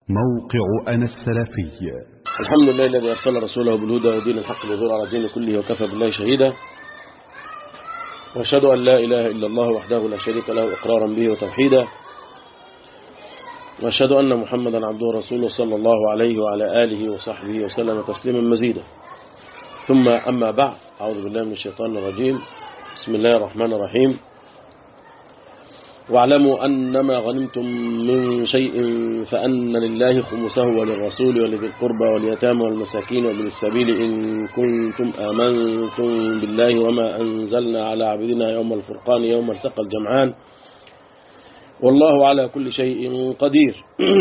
موقع أنا السلفي الحمد لله الذي أرسل رسوله بالهدى ودين الحق ليظهر على الدين كله وكفى بالله شهيدا وأشهد أن لا إله إلا الله وحده لا شريك له إقرارا به وتوحيدا وأشهد أن محمدا عبده ورسوله صلى الله عليه وعلى آله وصحبه وسلم تسليما مزيدا ثم أما بعد أعوذ بالله من الشيطان الرجيم بسم الله الرحمن الرحيم واعلموا أنما غنمتم من شيء فأن لله خمسه وللرسول ولذي القربى واليتامى والمساكين وابن السبيل إن كنتم آمنتم بالله وما أنزلنا على عبدنا يوم الفرقان يوم التقى الجمعان والله على كل شيء قدير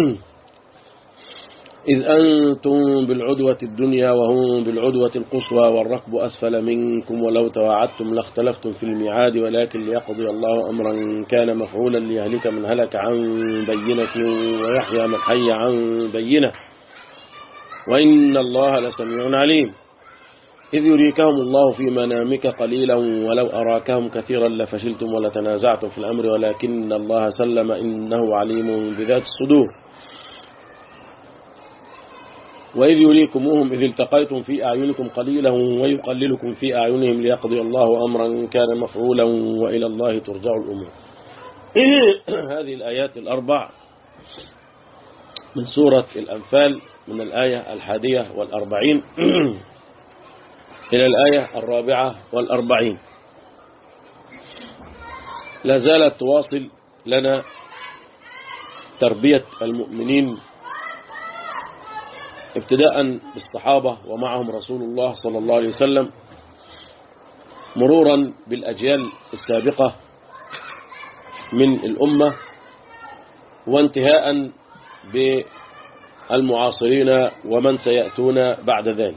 إذ أنتم بالعدوة الدنيا وهم بالعدوة القصوى والركب أسفل منكم ولو تواعدتم لاختلفتم في الميعاد ولكن ليقضي الله أمرا كان مفعولا ليهلك من هلك عن بينة ويحيى من حي عن بينة وإن الله لسميع عليم إذ يريكهم الله في منامك قليلا ولو أراكهم كثيرا لفشلتم ولتنازعتم في الأمر ولكن الله سلم إنه عليم بذات الصدور وإذ يريكموهم إذ التقيتم في أعينكم قليلا ويقللكم في أعينهم ليقضي الله أمرا كان مفعولا وإلى الله ترجع الأمور هذه الآيات الأربع من سورة الأنفال من الآية الحادية والأربعين إلى الآية الرابعة والأربعين لا زالت تواصل لنا تربية المؤمنين ابتداء بالصحابة ومعهم رسول الله صلى الله عليه وسلم مرورا بالأجيال السابقة من الأمة وانتهاء بالمعاصرين ومن سيأتون بعد ذلك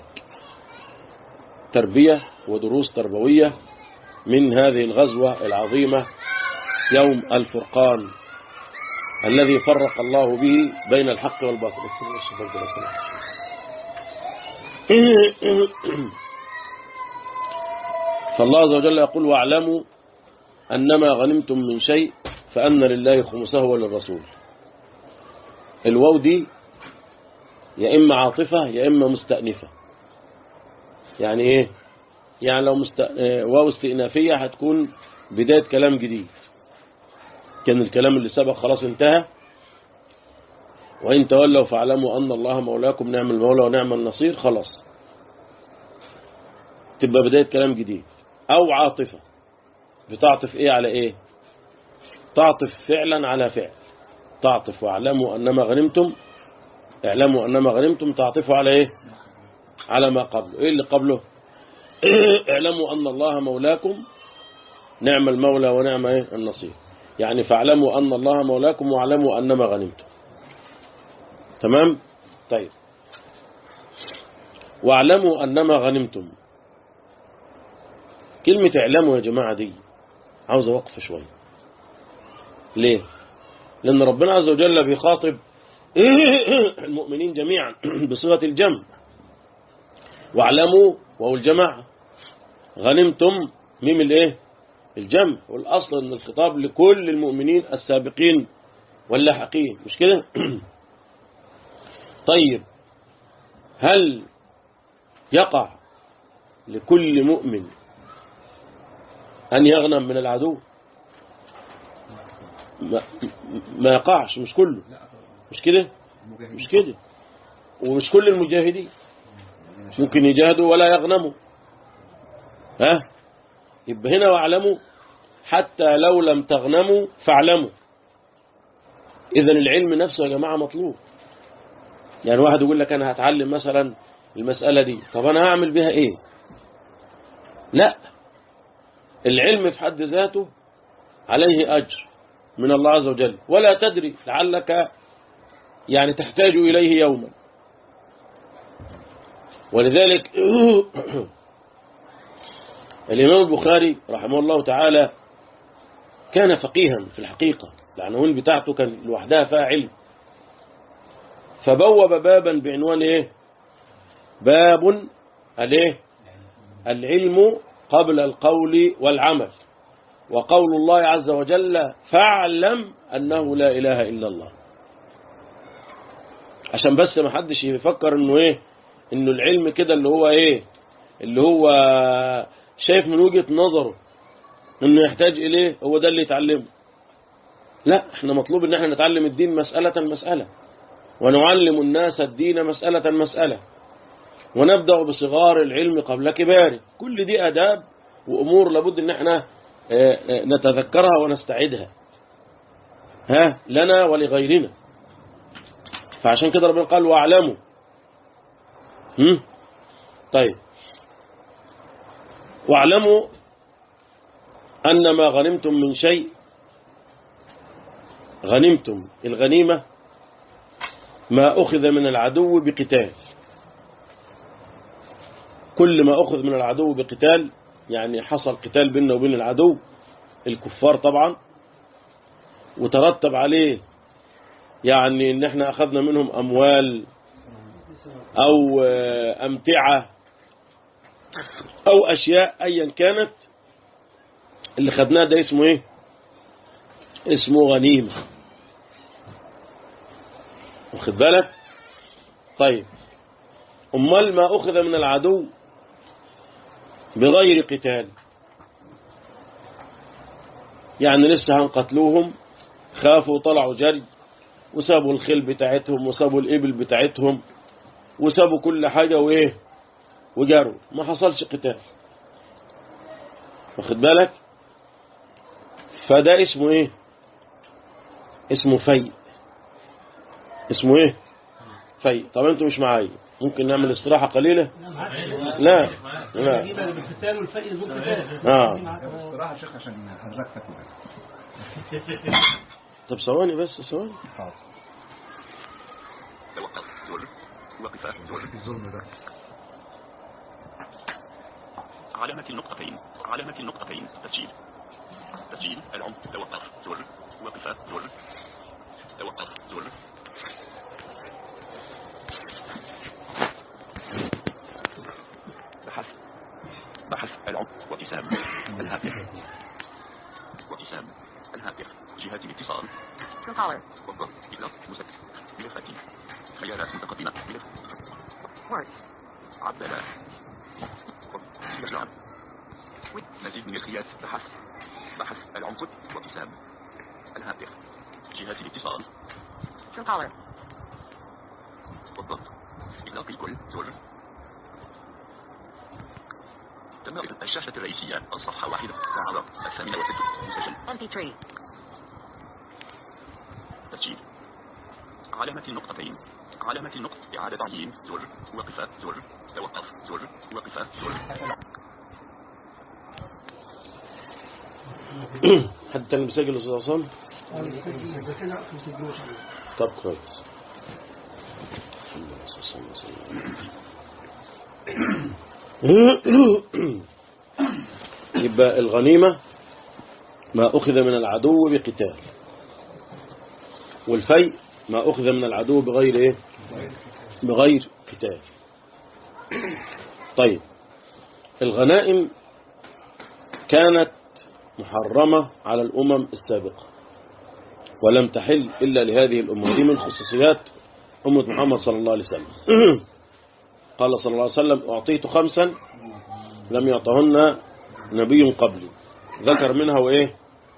تربية ودروس تربوية من هذه الغزوة العظيمة يوم الفرقان الذي فرق الله به بين الحق والباطل فالله عز وجل يقول واعلموا أنما غنمتم من شيء فأن لله خمسه وللرسول الواو دي يا إما عاطفة يا إما مستأنفة يعني إيه يعني لو مست... واو استئنافية هتكون بداية كلام جديد كان الكلام اللي سبق خلاص انتهى وإن تولوا فاعلموا أن الله مولاكم نعم المولى ونعم النصير خلاص تبقى بداية كلام جديد أو عاطفة بتعطف إيه على إيه تعطف فعلا على فعل تعطف واعلموا أنما غنمتم اعلموا أنما غنمتم تعطفوا على إيه على ما قبله إيه اللي قبله اعلموا أن الله مولاكم نعم المولى ونعم إيه النصير يعني فاعلموا أن الله مولاكم واعلموا أنما غنمتم تمام طيب واعلموا أنما غنمتم كلمة اعلموا يا جماعة دي عاوز وقف شوية ليه لأن ربنا عز وجل بيخاطب المؤمنين جميعا بصيغة الجمع واعلموا وهو الجمع غنمتم ميم الايه الجمع والأصل ان الخطاب لكل المؤمنين السابقين واللاحقين مش كده طيب هل يقع لكل مؤمن أن يغنم من العدو ما, ما يقعش مش كله مش كده مش كده ومش كل المجاهدين ممكن يجاهدوا ولا يغنموا ها يبقى هنا واعلموا حتى لو لم تغنموا فاعلموا إذا العلم نفسه يا جماعة مطلوب يعني واحد يقول لك أنا هتعلم مثلا المسألة دي طب أنا هعمل بها إيه لا العلم في حد ذاته عليه أجر من الله عز وجل ولا تدري لعلك يعني تحتاج إليه يوما ولذلك الإمام البخاري رحمه الله تعالى كان فقيها في الحقيقة العناوين بتاعته كان لوحدها فيها علم فبوب بابا بعنوان ايه باب الايه العلم قبل القول والعمل وقول الله عز وجل فاعلم أنه لا إله إلا الله عشان بس ما حدش يفكر انه ايه انه العلم كده اللي هو ايه اللي هو شايف من وجهة نظره انه يحتاج اليه هو ده اللي يتعلمه لا احنا مطلوب ان احنا نتعلم الدين مسألة مسألة ونعلم الناس الدين مسألة مسألة ونبدأ بصغار العلم قبل كباره كل دي أداب وأمور لابد ان احنا اه اه نتذكرها ونستعيدها ها لنا ولغيرنا فعشان كده ربنا قال واعلموا هم؟ طيب واعلموا أن ما غنمتم من شيء غنمتم الغنيمة ما أخذ من العدو بقتال كل ما أخذ من العدو بقتال يعني حصل قتال بيننا وبين العدو الكفار طبعا وترتب عليه يعني ان احنا اخذنا منهم اموال او امتعة او اشياء ايا كانت اللي خدناه ده اسمه ايه اسمه غنيمة واخد بالك طيب امال ما اخذ من العدو بغير قتال يعني لسه هنقتلوهم خافوا طلعوا جري وسابوا الخيل بتاعتهم وسابوا الإبل بتاعتهم وسابوا كل حاجة وإيه وجروا ما حصلش قتال واخد بالك فده اسمه إيه اسمه في اسمه إيه في طب أنتوا مش معايا ممكن نعمل استراحة قليلة لا لا بالقتال والفرق ذو القتال آه. استراحة يا شيخ عشان حضرتك تاكل طب ثواني بس ثواني حاضر توقف زر وقف زر الظلم ده علامة النقطتين علامة النقطتين تسجيل تسجيل العمق توقف زر وقف زر توقف زر بحث بحث العمق وابتسام الهاتف وابتسام الهاتف جهات الاتصال Truecaller. والضغط إلى مسك ملفات خيارات متقدمة ملف Word. عبدالله يرجع مزيد من الخيارات بحث بحث العنقود وابتسام الهاتف جهات الاتصال Truecaller. والضغط إغلاق الكل زر تم الشاشة الرئيسية الصفحة واحدة العرب الثامنة والستة مسجل MP3. تسجيل علامة النقطتين علامة النقط إعادة تعيين زر وقف زر توقف زر وقف زر حد تاني مسجل يا استاذ عصام طب كويس يبقى الغنيمة ما أخذ من العدو بقتال والفيء ما أخذ من العدو بغير إيه بغير قتال طيب الغنائم كانت محرمة على الأمم السابقة ولم تحل إلا لهذه الأمة دي من خصوصيات أمة محمد صلى الله عليه وسلم قال صلى الله عليه وسلم أعطيت خمسا لم يعطهن نبي قبلي ذكر منها وإيه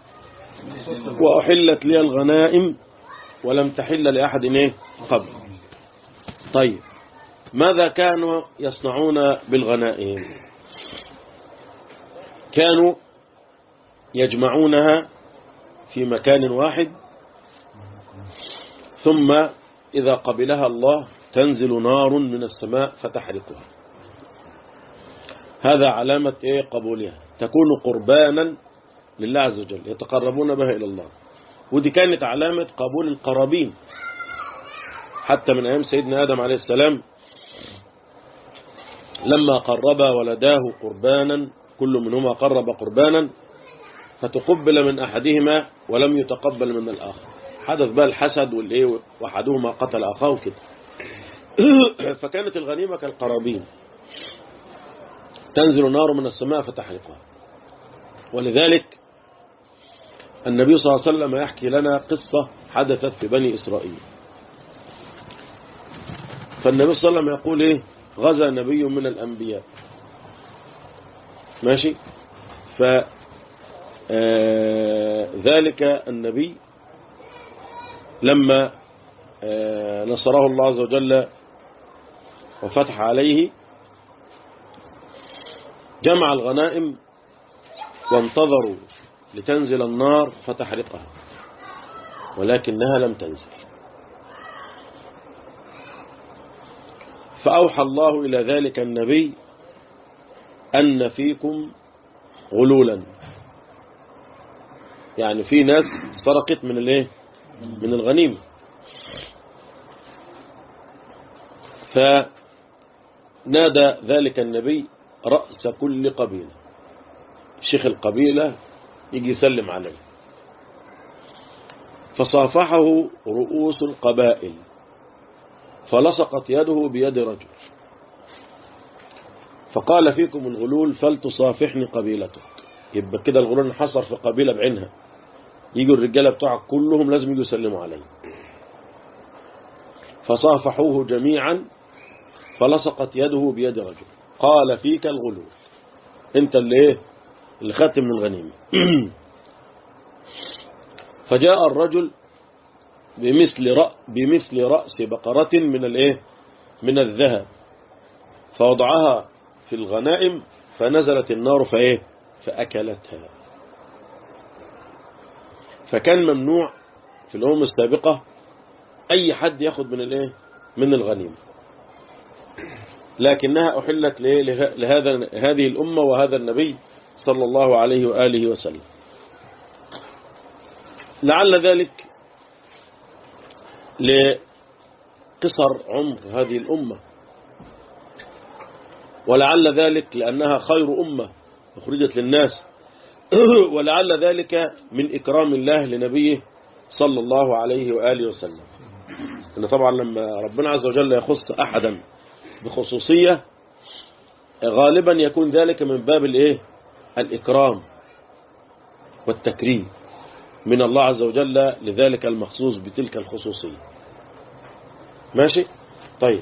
وأحلت لي الغنائم ولم تحل لأحد إيه قبل طيب ماذا كانوا يصنعون بالغنائم كانوا يجمعونها في مكان واحد ثم إذا قبلها الله تنزل نار من السماء فتحرقها هذا علامة إيه قبولها تكون قربانا لله عز وجل يتقربون بها إلى الله ودي كانت علامة قبول القرابين حتى من أيام سيدنا آدم عليه السلام لما قرب ولداه قربانا كل منهما قرب قربانا فتقبل من أحدهما ولم يتقبل من الآخر حدث بقى الحسد والإيه وأحدهما قتل أخاه كده فكانت الغنيمة كالقرابين تنزل نار من السماء فتحرقها ولذلك النبي صلى الله عليه وسلم يحكي لنا قصة حدثت في بني إسرائيل فالنبي صلى الله عليه وسلم يقول ايه غزا نبي من الانبياء ماشي ف آه، ذلك النبي لما آه، نصره الله عز وجل وفتح عليه جمع الغنائم وانتظروا لتنزل النار فتحرقها ولكنها لم تنزل فأوحى الله إلى ذلك النبي أن فيكم غلولا يعني في ناس سرقت من الايه من الغنيمة فنادى ذلك النبي رأس كل قبيلة شيخ القبيلة يجي يسلم عليه فصافحه رؤوس القبائل فلصقت يده بيد رجل فقال فيكم الغلول فلتصافحني قبيلتك يبقى كده الغلول انحصر في قبيلة بعينها يجوا الرجالة بتوعك كلهم لازم يجوا يسلموا عليه فصافحوه جميعا فلصقت يده بيد رجل قال فيك الغلول انت اللي ايه اللي خدت من الغنيمة فجاء الرجل بمثل رأ بمثل رأس بقرة من الايه من الذهب فوضعها في الغنائم فنزلت النار فايه فأكلتها فكان ممنوع في الأمم السابقة أي حد ياخد من الايه من الغنيمة لكنها أحلت لإيه؟ له- لهذا هذه الأمة وهذا النبي صلى الله عليه وآله وسلم لعل ذلك لقصر عمر هذه الأمة ولعل ذلك لأنها خير أمة أخرجت للناس ولعل ذلك من إكرام الله لنبيه صلى الله عليه وآله وسلم إن طبعا لما ربنا عز وجل يخص أحدا بخصوصية غالبا يكون ذلك من باب الايه الإكرام والتكريم من الله عز وجل لذلك المخصوص بتلك الخصوصية ماشي طيب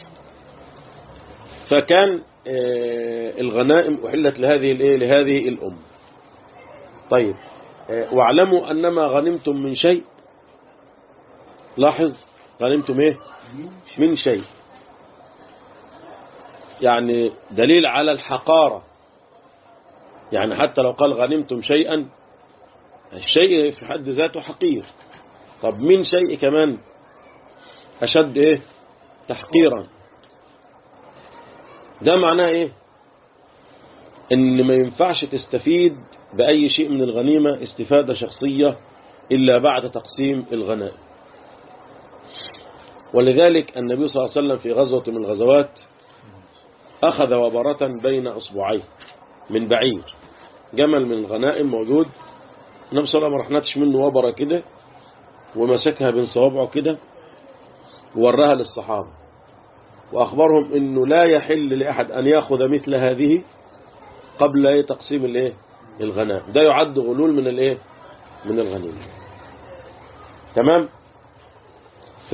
فكان آه، الغنائم أحلت لهذه الايه لهذه الأمة طيب آه، واعلموا أنما غنمتم من شيء لاحظ غنمتم ايه من شيء يعني دليل على الحقارة يعني حتى لو قال غنمتم شيئا الشيء في حد ذاته حقير طب من شيء كمان أشد إيه تحقيرا ده معناه إيه إن ما ينفعش تستفيد بأي شيء من الغنيمة استفادة شخصية إلا بعد تقسيم الغنائم ولذلك النبي صلى الله عليه وسلم في غزوة من الغزوات أخذ وبرة بين أصبعيه من بعير جمل من الغنائم موجود النبي صلى الله عليه وسلم راح نتش منه وبرة كده ومسكها بين صوابعه كده ووراها للصحابة وأخبرهم أنه لا يحل لأحد أن يأخذ مثل هذه قبل إيه تقسيم الايه الغنائم ده يعد غلول من الايه من الغنيمة تمام ف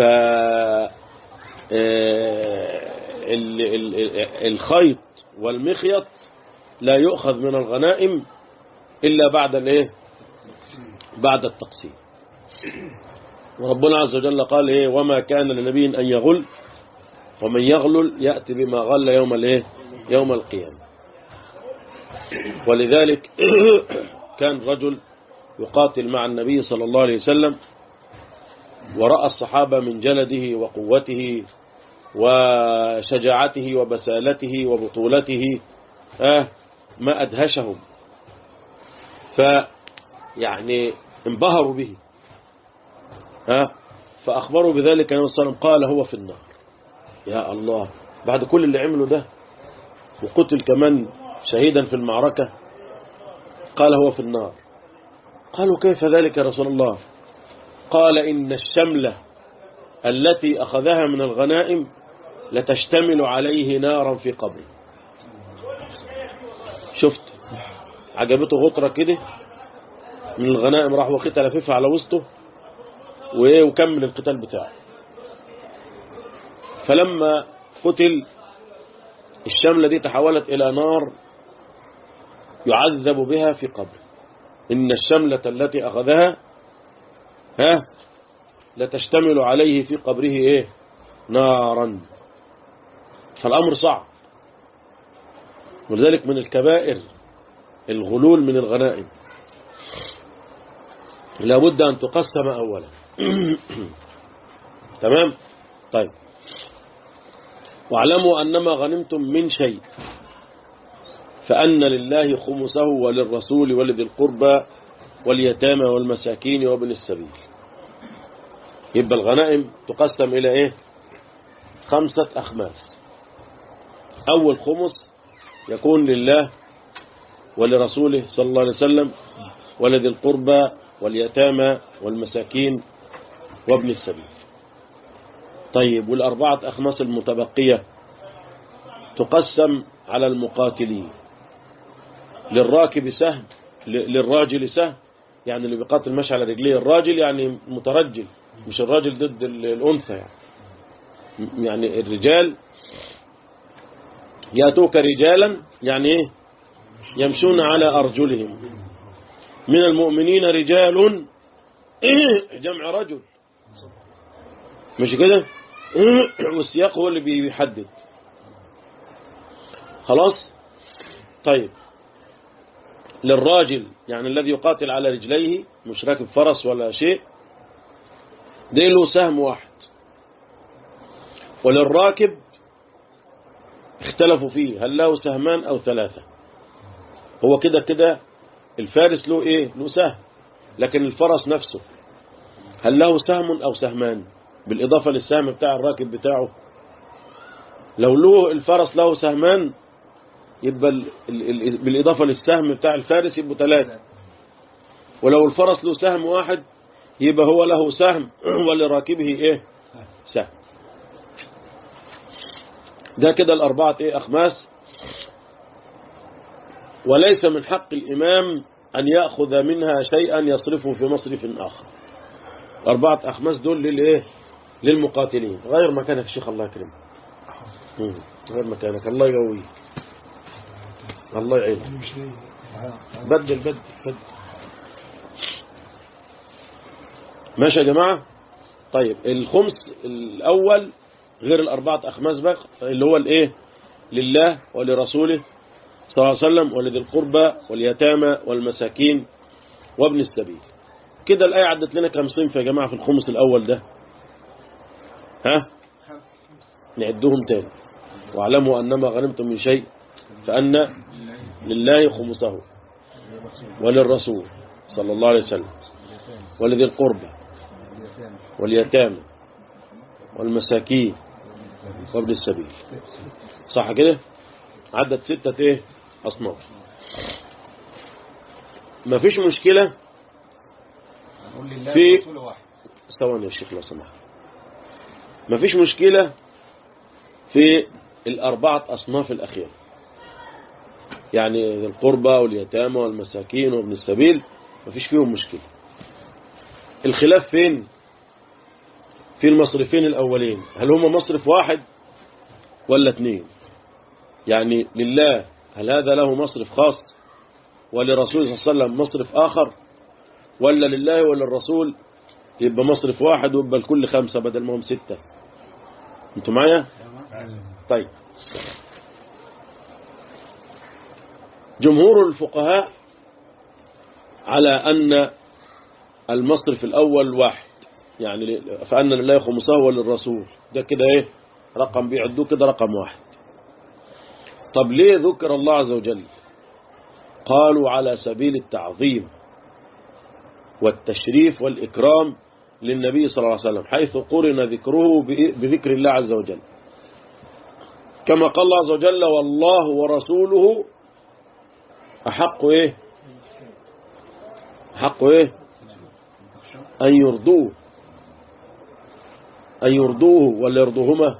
ال- ال- ال- الخيط والمخيط لا يؤخذ من الغنائم إلا بعد الايه بعد التقسيم وربنا عز وجل قال ايه وما كان لنبي أن يغل ومن يغلل يأتي بما غل يوم الايه يوم القيامة ولذلك كان رجل يقاتل مع النبي صلى الله عليه وسلم ورأى الصحابة من جلده وقوته وشجاعته وبسالته وبطولته آه ما أدهشهم فيعني انبهروا به ها فأخبروا بذلك النبي صلى الله عليه وسلم قال هو في النار يا الله بعد كل اللي عمله ده وقتل كمان شهيدا في المعركة قال هو في النار قالوا كيف ذلك يا رسول الله قال إن الشملة التي أخذها من الغنائم لتشتمل عليه نارا في قبره شفت عجبته غطرة كده من الغنائم راح واخدها لففها على وسطه وايه وكمل القتال بتاعه فلما قتل الشملة دي تحولت إلى نار يعذب بها في قبره إن الشملة التي أخذها ها لتشتمل عليه في قبره إيه نارا فالأمر صعب ولذلك من الكبائر الغلول من الغنائم لابد أن تقسم أولا تمام طيب واعلموا أنما غنمتم من شيء فأن لله خمسه وللرسول ولذي القربى واليتامى والمساكين وابن السبيل يبقى الغنائم تقسم إلى إيه خمسة أخماس أول خمس يكون لله ولرسوله صلى الله عليه وسلم ولذي القربى واليتامى والمساكين وابن السبيل طيب والأربعة أخماس المتبقية تقسم على المقاتلين للراكب سهم ل- للراجل سهم يعني اللي بيقاتل ماشي على رجليه الراجل يعني مترجل مش الراجل ضد ال- الأنثى يعني م- يعني الرجال يأتوك رجالا يعني ايه يمشون على أرجلهم من المؤمنين رجال جمع رجل مش كده والسياق هو اللي بيحدد خلاص طيب للراجل يعني الذي يقاتل على رجليه مش راكب فرس ولا شيء ده له سهم واحد وللراكب اختلفوا فيه هل له سهمان أو ثلاثة هو كده كده الفارس له ايه له سهم لكن الفرس نفسه هل له سهم أو سهمان بالإضافة للسهم بتاع الراكب بتاعه لو له الفرس له سهمان يبقى ال ال ال بالإضافة للسهم بتاع الفارس يبقوا ثلاثة ولو الفرس له سهم واحد يبقى هو له سهم ولراكبه ايه سهم ده كده الأربعة ايه أخماس وليس من حق الإمام أن يأخذ منها شيئا يصرفه في مصرف آخر أربعة أخماس دول للإيه للمقاتلين غير مكانك يا شيخ الله يكرمك مم. غير مكانك الله يقويك الله يعينك بدل بدل بدل ماشي يا جماعة طيب الخمس الأول غير الأربعة أخماس بقى اللي هو الإيه لله ولرسوله صلى الله عليه وسلم ولذي القربى واليتامى والمساكين وابن السبيل كده الآية عدت لنا كم صنف يا جماعة في الخمس الأول ده ها نعدهم تاني واعلموا أنما غنمتم من شيء فأن لله خمسه وللرسول صلى الله عليه وسلم ولذي القربى واليتامى والمساكين وابن السبيل صح كده عدت ستة ايه أصناف مفيش مشكلة نقول لله في- ورسوله واحد ثواني يا شيخ لو سمحت مفيش مشكلة في الأربعة أصناف الأخيرة يعني القربى واليتامى والمساكين وابن السبيل مفيش فيهم مشكلة الخلاف فين في المصرفين الأولين هل هم مصرف واحد ولا اثنين يعني لله هل هذا له مصرف خاص ولرسول صلى الله عليه وسلم مصرف آخر ولا لله ولا الرسول يبقى مصرف واحد ويبقى الكل خمسة بدل ما هم ستة انتوا معايا طيب جمهور الفقهاء على أن المصرف الأول واحد يعني فأن لله خمسه وللرسول ده كده ايه رقم بيعدوه كده رقم واحد طب ليه ذكر الله عز وجل قالوا على سبيل التعظيم والتشريف والإكرام للنبي صلى الله عليه وسلم حيث قرن ذكره بذكر الله عز وجل كما قال الله عز وجل والله ورسوله أحق إيه أحق إيه أن يرضوه أن يرضوه ولا يرضوهما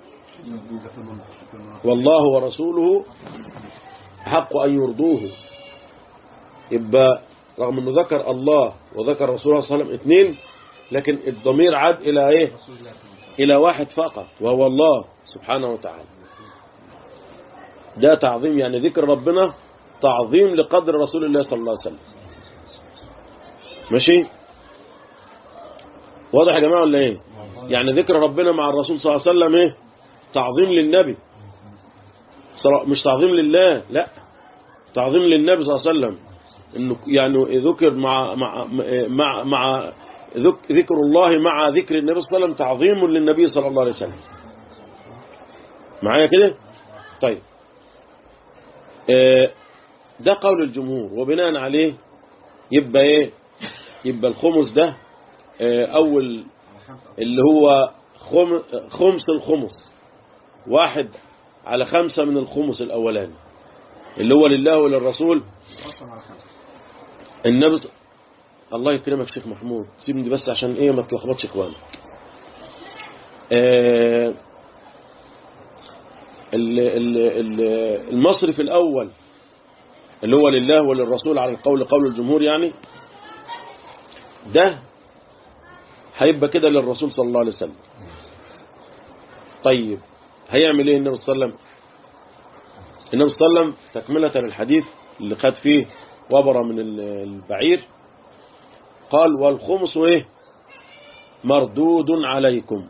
والله ورسوله حق أن يرضوه يبقى رغم أنه ذكر الله وذكر رسول الله صلى الله عليه وسلم اثنين لكن الضمير عاد إلى إيه إلى واحد فقط وهو الله سبحانه وتعالى ده تعظيم يعني ذكر ربنا تعظيم لقدر رسول الله صلى الله عليه وسلم ماشي واضح يا جماعة ولا ايه يعني ذكر ربنا مع الرسول صلى الله عليه وسلم ايه تعظيم للنبي صلا- مش تعظيم لله لا تعظيم للنبي صلى الله عليه وسلم انه يعني ذكر مع مع مع, مع ذك- ذكر الله مع ذكر النبي صلى الله عليه وسلم تعظيم للنبي صلى الله عليه وسلم معايا كده طيب آه، ده قول الجمهور وبناء عليه يبقى ايه يبقى الخمس ده آه، اول اللي هو خم- خمس الخمس واحد على خمسة من الخمس الأولاني اللي هو لله وللرسول أصلا على خمسة النبي ص- الله يكرمك شيخ محمود سيبني بس عشان ايه ما تلخبطش اخوانك آه، ال- ال- ال- المصرف الأول اللي هو لله وللرسول على القول قول الجمهور يعني ده هيبقى كده للرسول صلى الله عليه وسلم طيب هيعمل ايه النبي صلى الله عليه وسلم النبي صلى الله عليه وسلم تكملة للحديث اللي خد فيه وبرة من ال- البعير قال والخمس ايه مردود عليكم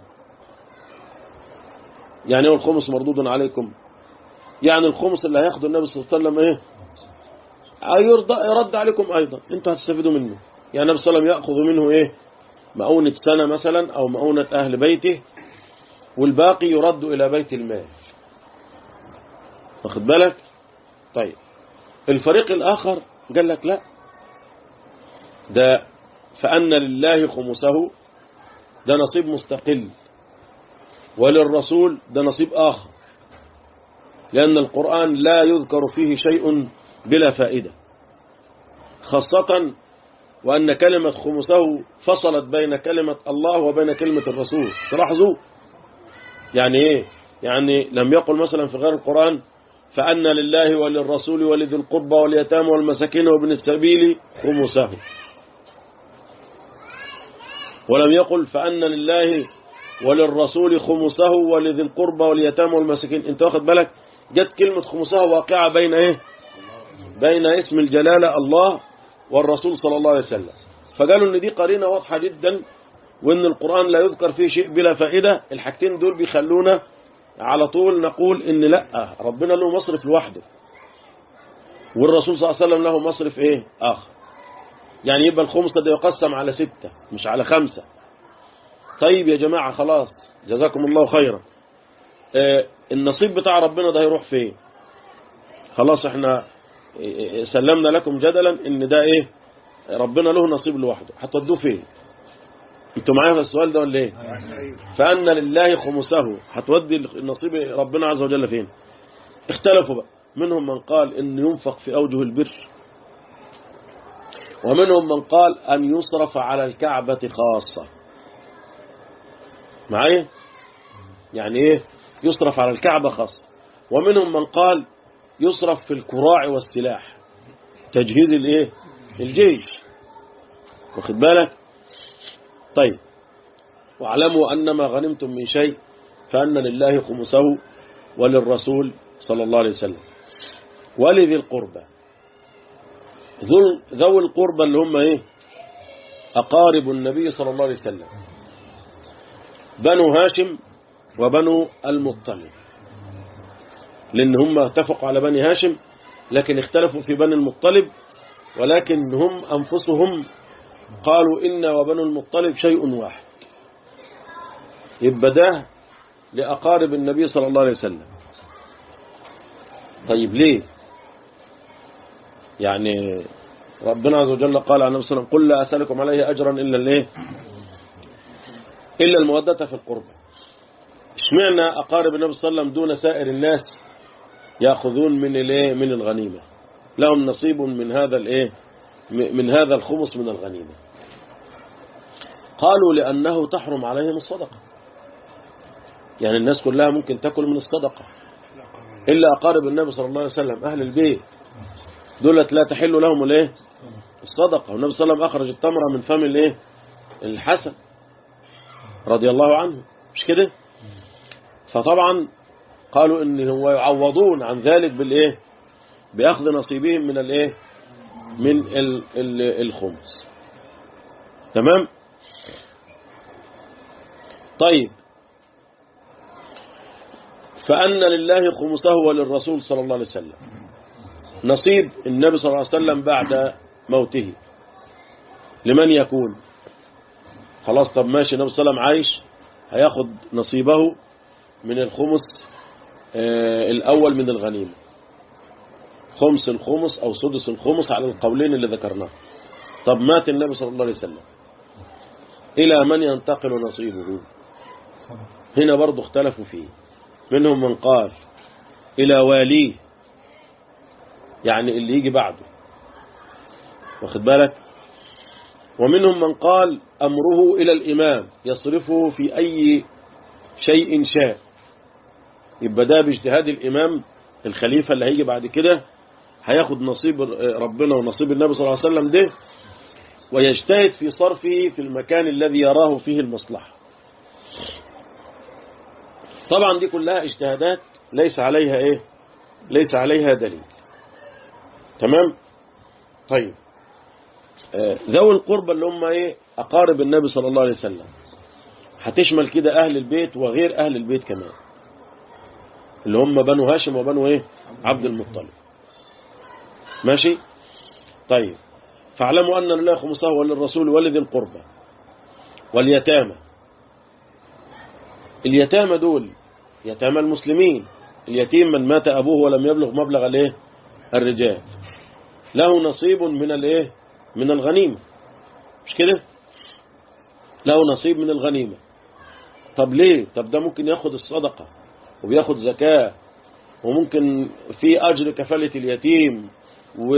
يعني ايه الخمس مردود عليكم يعني الخمس اللي هياخده النبي صلى الله عليه وسلم ايه هيرضى يرد عليكم ايضا انتوا هتستفيدوا منه يعني النبي صلى الله عليه وسلم ياخذ منه ايه مؤونة سنة مثلا او مؤونة اهل بيته والباقي يرد الى بيت المال واخد بالك طيب الفريق الاخر قال لك لا ده فأن لله خمسه ده نصيب مستقل وللرسول ده نصيب آخر لأن القرآن لا يذكر فيه شيء بلا فائدة خاصة وأن كلمة خمسه فصلت بين كلمة الله وبين كلمة الرسول تلاحظوا يعني إيه يعني لم يقل مثلا في غير القرآن فأن لله وللرسول ولذي القربى واليتامى والمساكين وابن السبيل خمسه ولم يقل فأن لله وللرسول خمسه ولذي القربى واليتامى والمساكين انت واخد بالك جت كلمة خمسها واقعة بين ايه بين اسم الجلالة الله والرسول صلى الله عليه وسلم فقالوا ان دي قرينة واضحة جدا وان القرآن لا يذكر فيه شيء بلا فائدة الحاجتين دول بيخلونا على طول نقول ان لا ربنا له مصرف لوحده والرسول صلى الله عليه وسلم له مصرف ايه اخر يعني يبقى الخمس ده يقسم على ستة مش على خمسة طيب يا جماعة خلاص جزاكم الله خيرا آه النصيب بتاع ربنا ده هيروح فين خلاص احنا آه، سلمنا لكم جدلا ان ده ايه ربنا له نصيب لوحده هتودوه فين انتوا معايا في السؤال ده ولا ايه فأن لله خمسه هتودي النصيب ربنا عز وجل فين اختلفوا بقى منهم من قال ان ينفق في اوجه البر ومنهم من قال أن يصرف على الكعبة خاصة معايا يعني ايه يصرف على الكعبة خاصة ومنهم من قال يصرف في الكراع والسلاح تجهيز الايه الجيش واخد بالك طيب واعلموا أن ما غنمتم من شيء فأن لله خمسه وللرسول صلى الله عليه وسلم ولذي القربى ذو ذوي القربى اللي هم ايه أقارب النبي صلى الله عليه وسلم بنو هاشم وبنو المطلب لأن هم اتفقوا على بني هاشم لكن اختلفوا في بني المطلب ولكن هم أنفسهم قالوا إن وبنو المطلب شيء واحد يبقى ده لأقارب النبي صلى الله عليه وسلم طيب ليه يعني ربنا عز وجل قال عن النبي صلى الله عليه وسلم قل لا أسألكم عليه أجرا إلا الايه إلا المودة في القربة اشمعنى أقارب النبي صلى الله عليه وسلم دون سائر الناس يأخذون من الايه من الغنيمة لهم نصيب من هذا الايه من هذا الخمس من الغنيمة قالوا لأنه تحرم عليهم الصدقة يعني الناس كلها ممكن تأكل من الصدقة إلا أقارب النبي صلى الله عليه وسلم أهل البيت دولت لا تحل لهم الايه الصدقة والنبي صلى الله عليه وسلم أخرج التمرة من فم الايه الحسن رضي الله عنه مش كده فطبعا قالوا ان هو يعوضون عن ذلك بالايه باخذ نصيبهم من الايه من ال ال الخمس تمام طيب فأن لله خمسه وللرسول صلى الله عليه وسلم نصيب النبي صلى الله عليه وسلم بعد موته لمن يكون خلاص طب ماشي النبي صلى الله عليه وسلم عايش هياخد نصيبه من الخمس آه الأول من الغنيمة خمس الخمس أو سدس الخمس على القولين اللي ذكرناه طب مات النبي صلى الله عليه وسلم إلى من ينتقل نصيبه هنا برضو اختلفوا فيه منهم من قال إلى واليه يعني اللي يجي بعده واخد بالك ومنهم من قال أمره إلى الإمام يصرفه في أي شيء شاء يبقى ده باجتهاد الإمام الخليفة اللي هيجي بعد كده هياخد نصيب ربنا ونصيب النبي صلى الله عليه وسلم ده ويجتهد في صرفه في المكان الذي يراه فيه المصلحة طبعا دي كلها اجتهادات ليس عليها ايه ليس عليها دليل تمام طيب آه، ذوي القربى اللي هم ايه اقارب النبي صلى الله عليه وسلم هتشمل كده اهل البيت وغير اهل البيت كمان اللي هم بنو هاشم وبنو ايه عبد المطلب ماشي طيب فاعلموا ان لله خمسه وللرسول ولذي القربى واليتامى اليتامى دول يتامى المسلمين اليتيم من مات أبوه ولم يبلغ مبلغ الايه الرجال له نصيب من الايه من الغنيمة مش كده له نصيب من الغنيمة طب ليه طب ده ممكن ياخد الصدقة وبياخد زكاة وممكن في أجر كفالة اليتيم و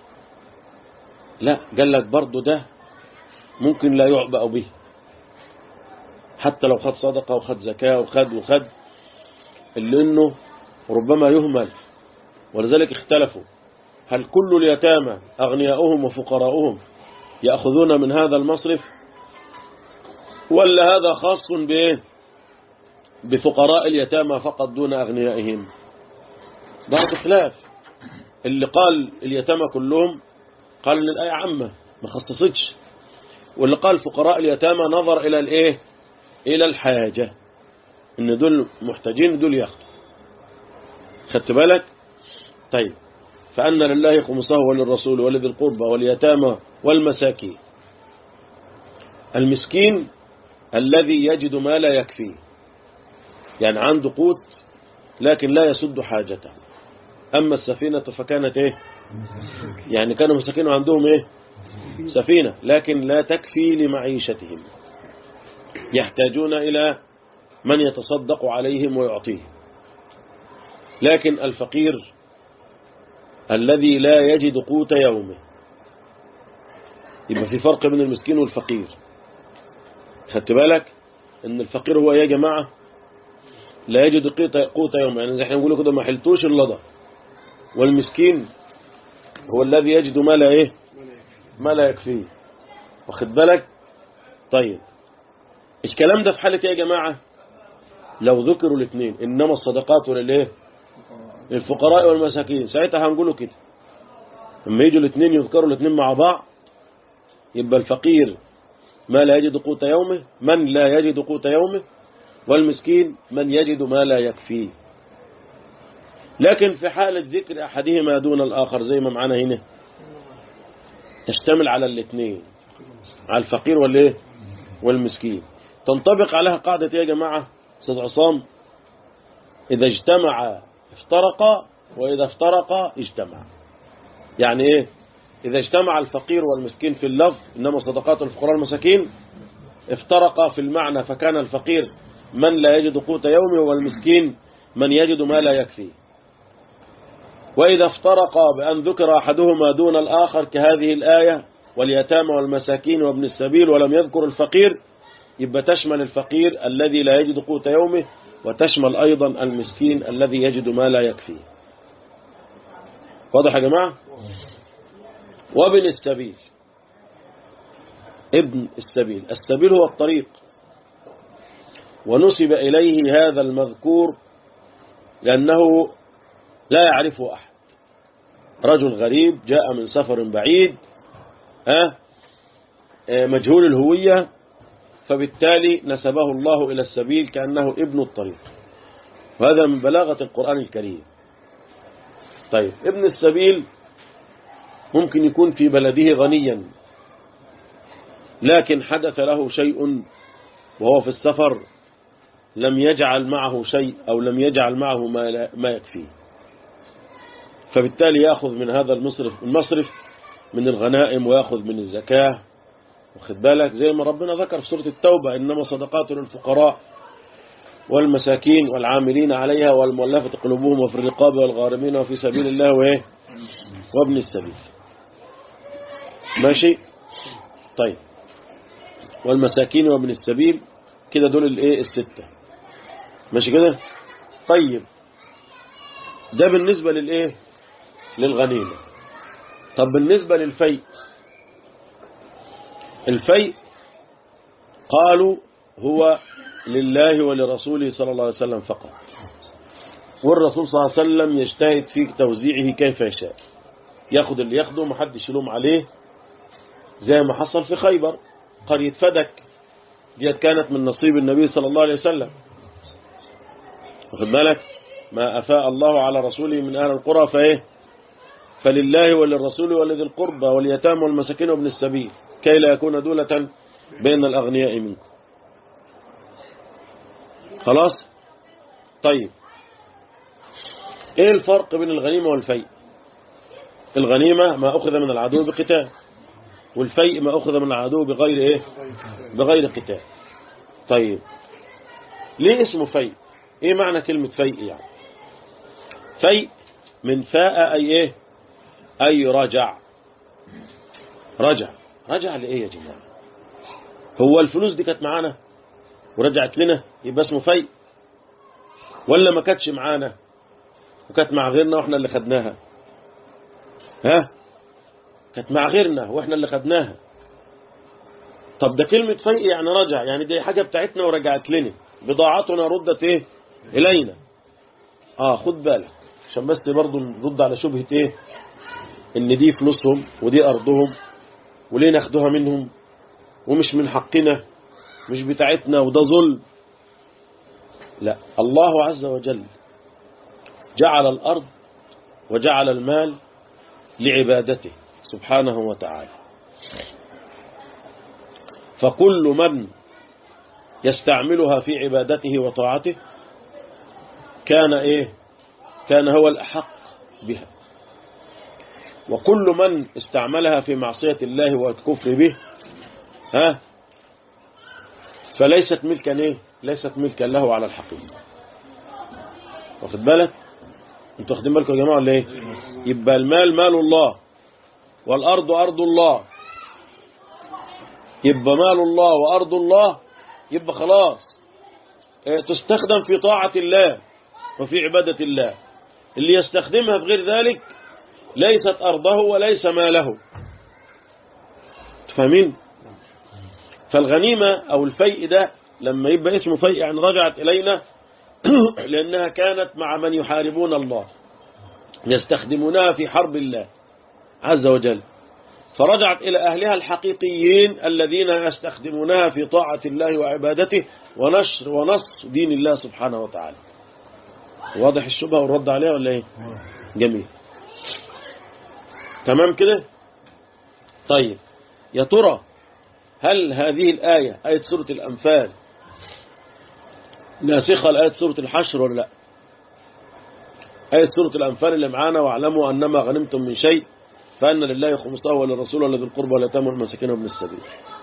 لا قال لك برضه ده ممكن لا يعبأ به حتى لو خد صدقة وخد زكاة وخد وخد اللي انه ربما يهمل ولذلك اختلفوا هل كل اليتامى أغنياؤهم وفقراؤهم يأخذون من هذا المصرف ولا هذا خاص بإيه بفقراء اليتامى فقط دون أغنيائهم ده خلاف اللي قال اليتامى كلهم قال ان الآية عامة ما خصصتش واللي قال فقراء اليتامى نظر إلى الإيه إلى الحاجة إن دول محتاجين دول ياخدوا خدت بالك طيب فأن لله خمسه وللرسول ولذي القربى واليتامى والمساكين المسكين الذي يجد ما لا يكفيه يعني عنده قوت لكن لا يسد حاجته أما السفينة فكانت إيه يعني كانوا مساكين وعندهم إيه سفينة لكن لا تكفي لمعيشتهم يحتاجون إلى من يتصدق عليهم ويعطيهم لكن الفقير الذي لا يجد قوت يومه يبقى في فرق بين المسكين والفقير خدت بالك ان الفقير هو يا جماعة لا يجد قوت يومه يعني زي احنا نقول كده ما حلتوش اللضى والمسكين هو الذي يجد ما لا ايه ما لا يكفيه واخد بالك طيب الكلام ده في حالة ايه يا جماعة لو ذكروا الاثنين انما الصدقات للايه للفقراء والمساكين ساعتها هنقوله كده لما يجوا الاثنين يذكروا الاثنين مع بعض يبقى الفقير ما لا يجد قوت يومه من لا يجد قوت يومه والمسكين من يجد ما لا يكفيه لكن في حالة ذكر أحدهما دون الآخر زي ما معنا هنا تشتمل على الاثنين على الفقير والايه والمسكين تنطبق عليها قاعدة يا جماعة استاذ عصام إذا اجتمع افترقا وإذا افترقا اجتمع يعني إيه إذا اجتمع الفقير والمسكين في اللفظ إنما صدقات الفقراء المساكين افترقا في المعنى فكان الفقير من لا يجد قوت يومه والمسكين من يجد ما لا يكفي وإذا افترقا بأن ذكر أحدهما دون الآخر كهذه الآية واليتامى والمساكين وابن السبيل ولم يذكر الفقير يبقى تشمل الفقير الذي لا يجد قوت يومه وتشمل أيضا المسكين الذي يجد ما لا يكفيه واضح يا جماعة وابن السبيل ابن السبيل السبيل هو الطريق ونسب إليه هذا المذكور لأنه لا يعرفه أحد رجل غريب جاء من سفر بعيد ها آه، مجهول الهوية فبالتالي نسبه الله إلى السبيل كأنه ابن الطريق وهذا من بلاغة القرآن الكريم طيب ابن السبيل ممكن يكون في بلده غنيا لكن حدث له شيء وهو في السفر لم يجعل معه شيء أو لم يجعل معه ما, لا- ما يكفيه فبالتالي يأخذ من هذا المصرف المصرف من الغنائم ويأخذ من الزكاة واخد بالك زي ما ربنا ذكر في سورة التوبة إنما صدقات للفقراء والمساكين والعاملين عليها والمؤلفة قلوبهم وفي الرقاب والغارمين وفي سبيل الله وإيه وابن السبيل ماشي طيب والمساكين وابن السبيل كده دول الايه الستة ماشي كده طيب ده بالنسبة للايه للغنيمة طب بالنسبة للفيء الفيء قالوا هو لله ولرسوله صلى الله عليه وسلم فقط والرسول صلى الله عليه وسلم يجتهد في توزيعه كيف يشاء ياخد اللي ياخده محدش يلوم عليه زي ما حصل في خيبر قرية فدك ديت كانت من نصيب النبي صلى الله عليه وسلم واخد بالك ما أفاء الله على رسوله من أهل القرى فإيه فلله وللرسول ولذي القربى واليتامى والمساكين وابن السبيل كي لا يكون دولة بين الأغنياء منكم خلاص طيب ايه الفرق بين الغنيمة والفيء الغنيمة ما أخذ من العدو بقتال والفيء ما أخذ من العدو بغير إيه بغير قتال طيب ليه اسمه فيء إيه معنى كلمة فيء يعني فيء من فاء أي إيه أي رجع رجع رجع لإيه يا جماعة هو الفلوس دي كانت معانا ورجعت لنا يبقى اسمه فيء ولا ما كانتش معانا وكانت مع غيرنا واحنا اللي خدناها ها كانت مع غيرنا واحنا اللي خدناها طب ده كلمة فيء يعني رجع يعني دي حاجة بتاعتنا ورجعت لنا بضاعتنا ردت ايه الينا اه خد بالك عشان بس برضو نرد على شبهة ايه ان دي فلوسهم ودي ارضهم وليه ناخدوها منهم ومش من حقنا مش بتاعتنا وده ظلم لا الله عز وجل جعل الأرض وجعل المال لعبادته سبحانه وتعالى فكل من يستعملها في عبادته وطاعته كان إيه كان هو الأحق بها وكل من استعملها في معصية الله والكفر به ها فليست ملكا ايه ليست ملكا له على الحقيقة واخد بالك انتوا واخدين بالكم يا جماعه ولا ايه يبقى المال مال الله والارض ارض الله يبقى مال الله وارض الله يبقى خلاص اه تستخدم في طاعة الله وفي عبادة الله اللي يستخدمها بغير ذلك ليست أرضه وليس ماله تفهمين فالغنيمة أو الفيء ده لما يبقى اسمه فيء يعني رجعت إلينا لأنها كانت مع من يحاربون الله يستخدمونها في حرب الله عز وجل فرجعت إلى أهلها الحقيقيين الذين يستخدمونها في طاعة الله وعبادته ونشر ونصر دين الله سبحانه وتعالى واضح الشبهة والرد عليها ولا ايه جميل تمام كده طيب يا ترى هل هذه الآية آية سورة الأنفال ناسخة لآية سورة الحشر ولا لا آية سورة الأنفال اللي معانا واعلموا أنما غنمتم من شيء فأن لله خمسه وللرسول ولذي القربى واليتامى والمساكين وابن السبيل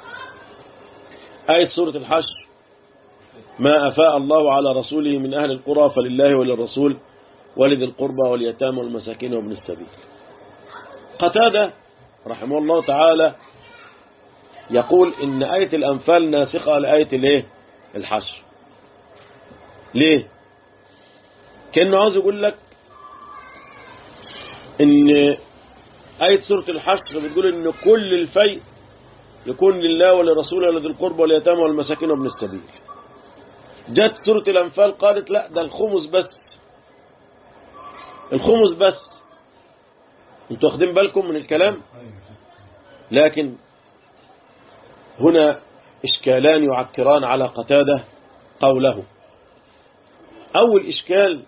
آية سورة الحشر ما أفاء الله على رسوله من أهل القرى فلله وللرسول ولذي القربى واليتامى والمساكين وابن السبيل قتادة رحمه الله تعالى يقول إن آية الأنفال ناسخة لآية الايه الحشر ليه كأنه عاوز يقول لك إن آية سورة الحشر بتقول إن كل الفيء يكون لله ولرسوله ولذي القربى واليتامى والمساكين وابن السبيل جت سورة الأنفال قالت لا ده الخمس بس الخمس بس انتوا واخدين بالكم من الكلام لكن هنا إشكالان يعكران على قتادة قوله أول إشكال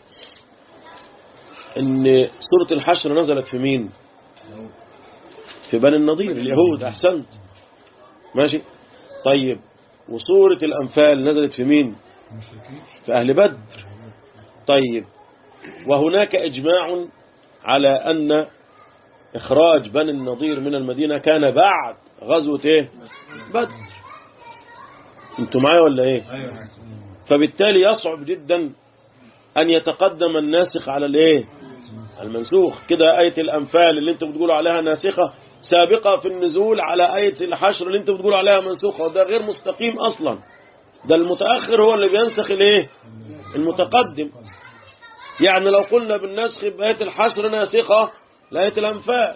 إن سورة الحشر نزلت في مين في بني النضير اليهود أحسنت ماشي طيب وسورة الأنفال نزلت في مين في أهل بدر طيب وهناك إجماع على أن إخراج بني النضير من المدينة كان بعد غزوة إيه بدر انتوا معايا ولا إيه فبالتالي يصعب جدا أن يتقدم الناسخ على الإيه المنسوخ كده آية الأنفال اللي انتوا بتقولوا عليها ناسخة سابقة في النزول على آية الحشر اللي انتوا بتقولوا عليها منسوخة وده غير مستقيم أصلا ده المتأخر هو اللي بينسخ الايه المتقدم يعني لو قلنا بالنسخ بآية الحشر ناسخة لآية الأنفال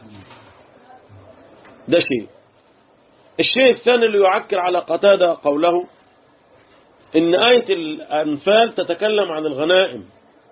ده شيء الشيء الثاني اللي يعكر على قتادة قوله إن آية الأنفال تتكلم عن الغنائم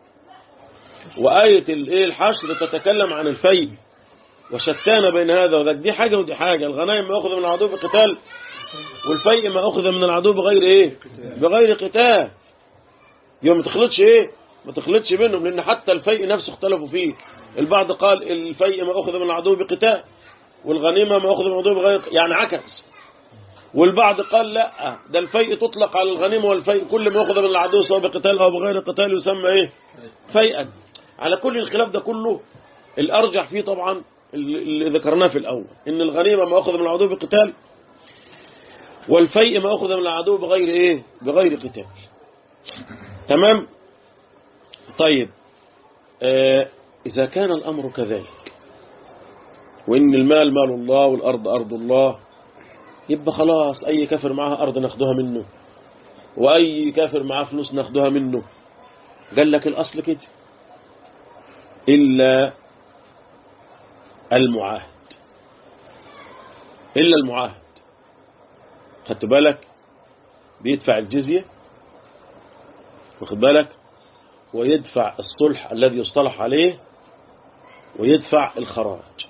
وآية الإيه الحشر تتكلم عن الفيء وشتان بين هذا وذاك دي حاجة ودي حاجة الغنائم ما أخذ من العدو بقتال والفيء ما أخذ من العدو بغير إيه بغير قتال يوم ما تخلطش إيه ما تخلطش بينهم لأن حتى الفيء نفسه اختلفوا فيه البعض قال الفيء ما أخذ من العدو بقتال والغنيمة ما أخذ من العدو بغير يعني عكس والبعض قال لا ده الفيء تطلق على الغنيمة والفيء كل ما يأخذ من العدو سواء بقتال أو بغير قتال يسمى إيه فيئا على كل الخلاف ده كله الأرجح فيه طبعا اللي ذكرناه في الأول إن الغنيمة ما أخذ من العدو بقتال والفيء ما أخذ من العدو بغير إيه بغير قتال تمام طيب آه إذا كان الأمر كذلك وإن المال مال الله والأرض أرض الله يبقى خلاص أي كافر معاه أرض ناخدها منه وأي كافر معاه فلوس ناخدها منه قال لك الأصل كده إلا المعاهد إلا المعاهد خدت بالك بيدفع الجزية واخد بالك ويدفع الصلح الذي يصطلح عليه ويدفع الخراج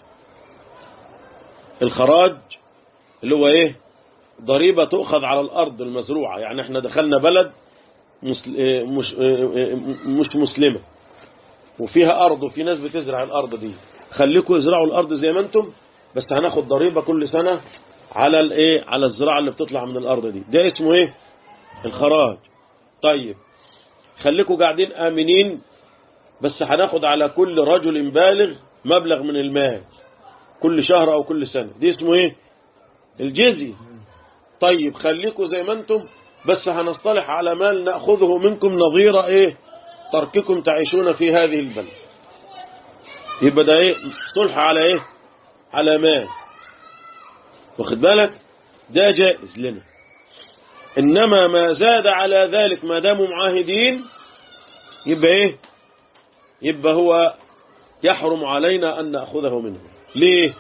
الخراج اللي هو ايه ضريبة تؤخذ على الأرض المزروعة يعني احنا دخلنا بلد مسل... مش... مش مسلمة وفيها أرض وفي ناس بتزرع الأرض دي خليكم ازرعوا الأرض زي ما انتم بس هناخد ضريبة كل سنة على الايه على الزراعة اللي بتطلع من الأرض دي ده اسمه ايه الخراج طيب خليكم قاعدين آمنين بس هناخد على كل رجل بالغ مبلغ من المال كل شهر أو كل سنة دي اسمه ايه الجزية طيب خليكم زي ما انتم بس هنصطلح على مال نأخذه منكم نظير ايه ترككم تعيشون في هذه البلد يبقى ده ايه صلح على ايه على مال واخد بالك ده جائز لنا انما ما زاد على ذلك ما داموا معاهدين يبقى ايه يبقى هو يحرم علينا ان ناخذه منهم ليه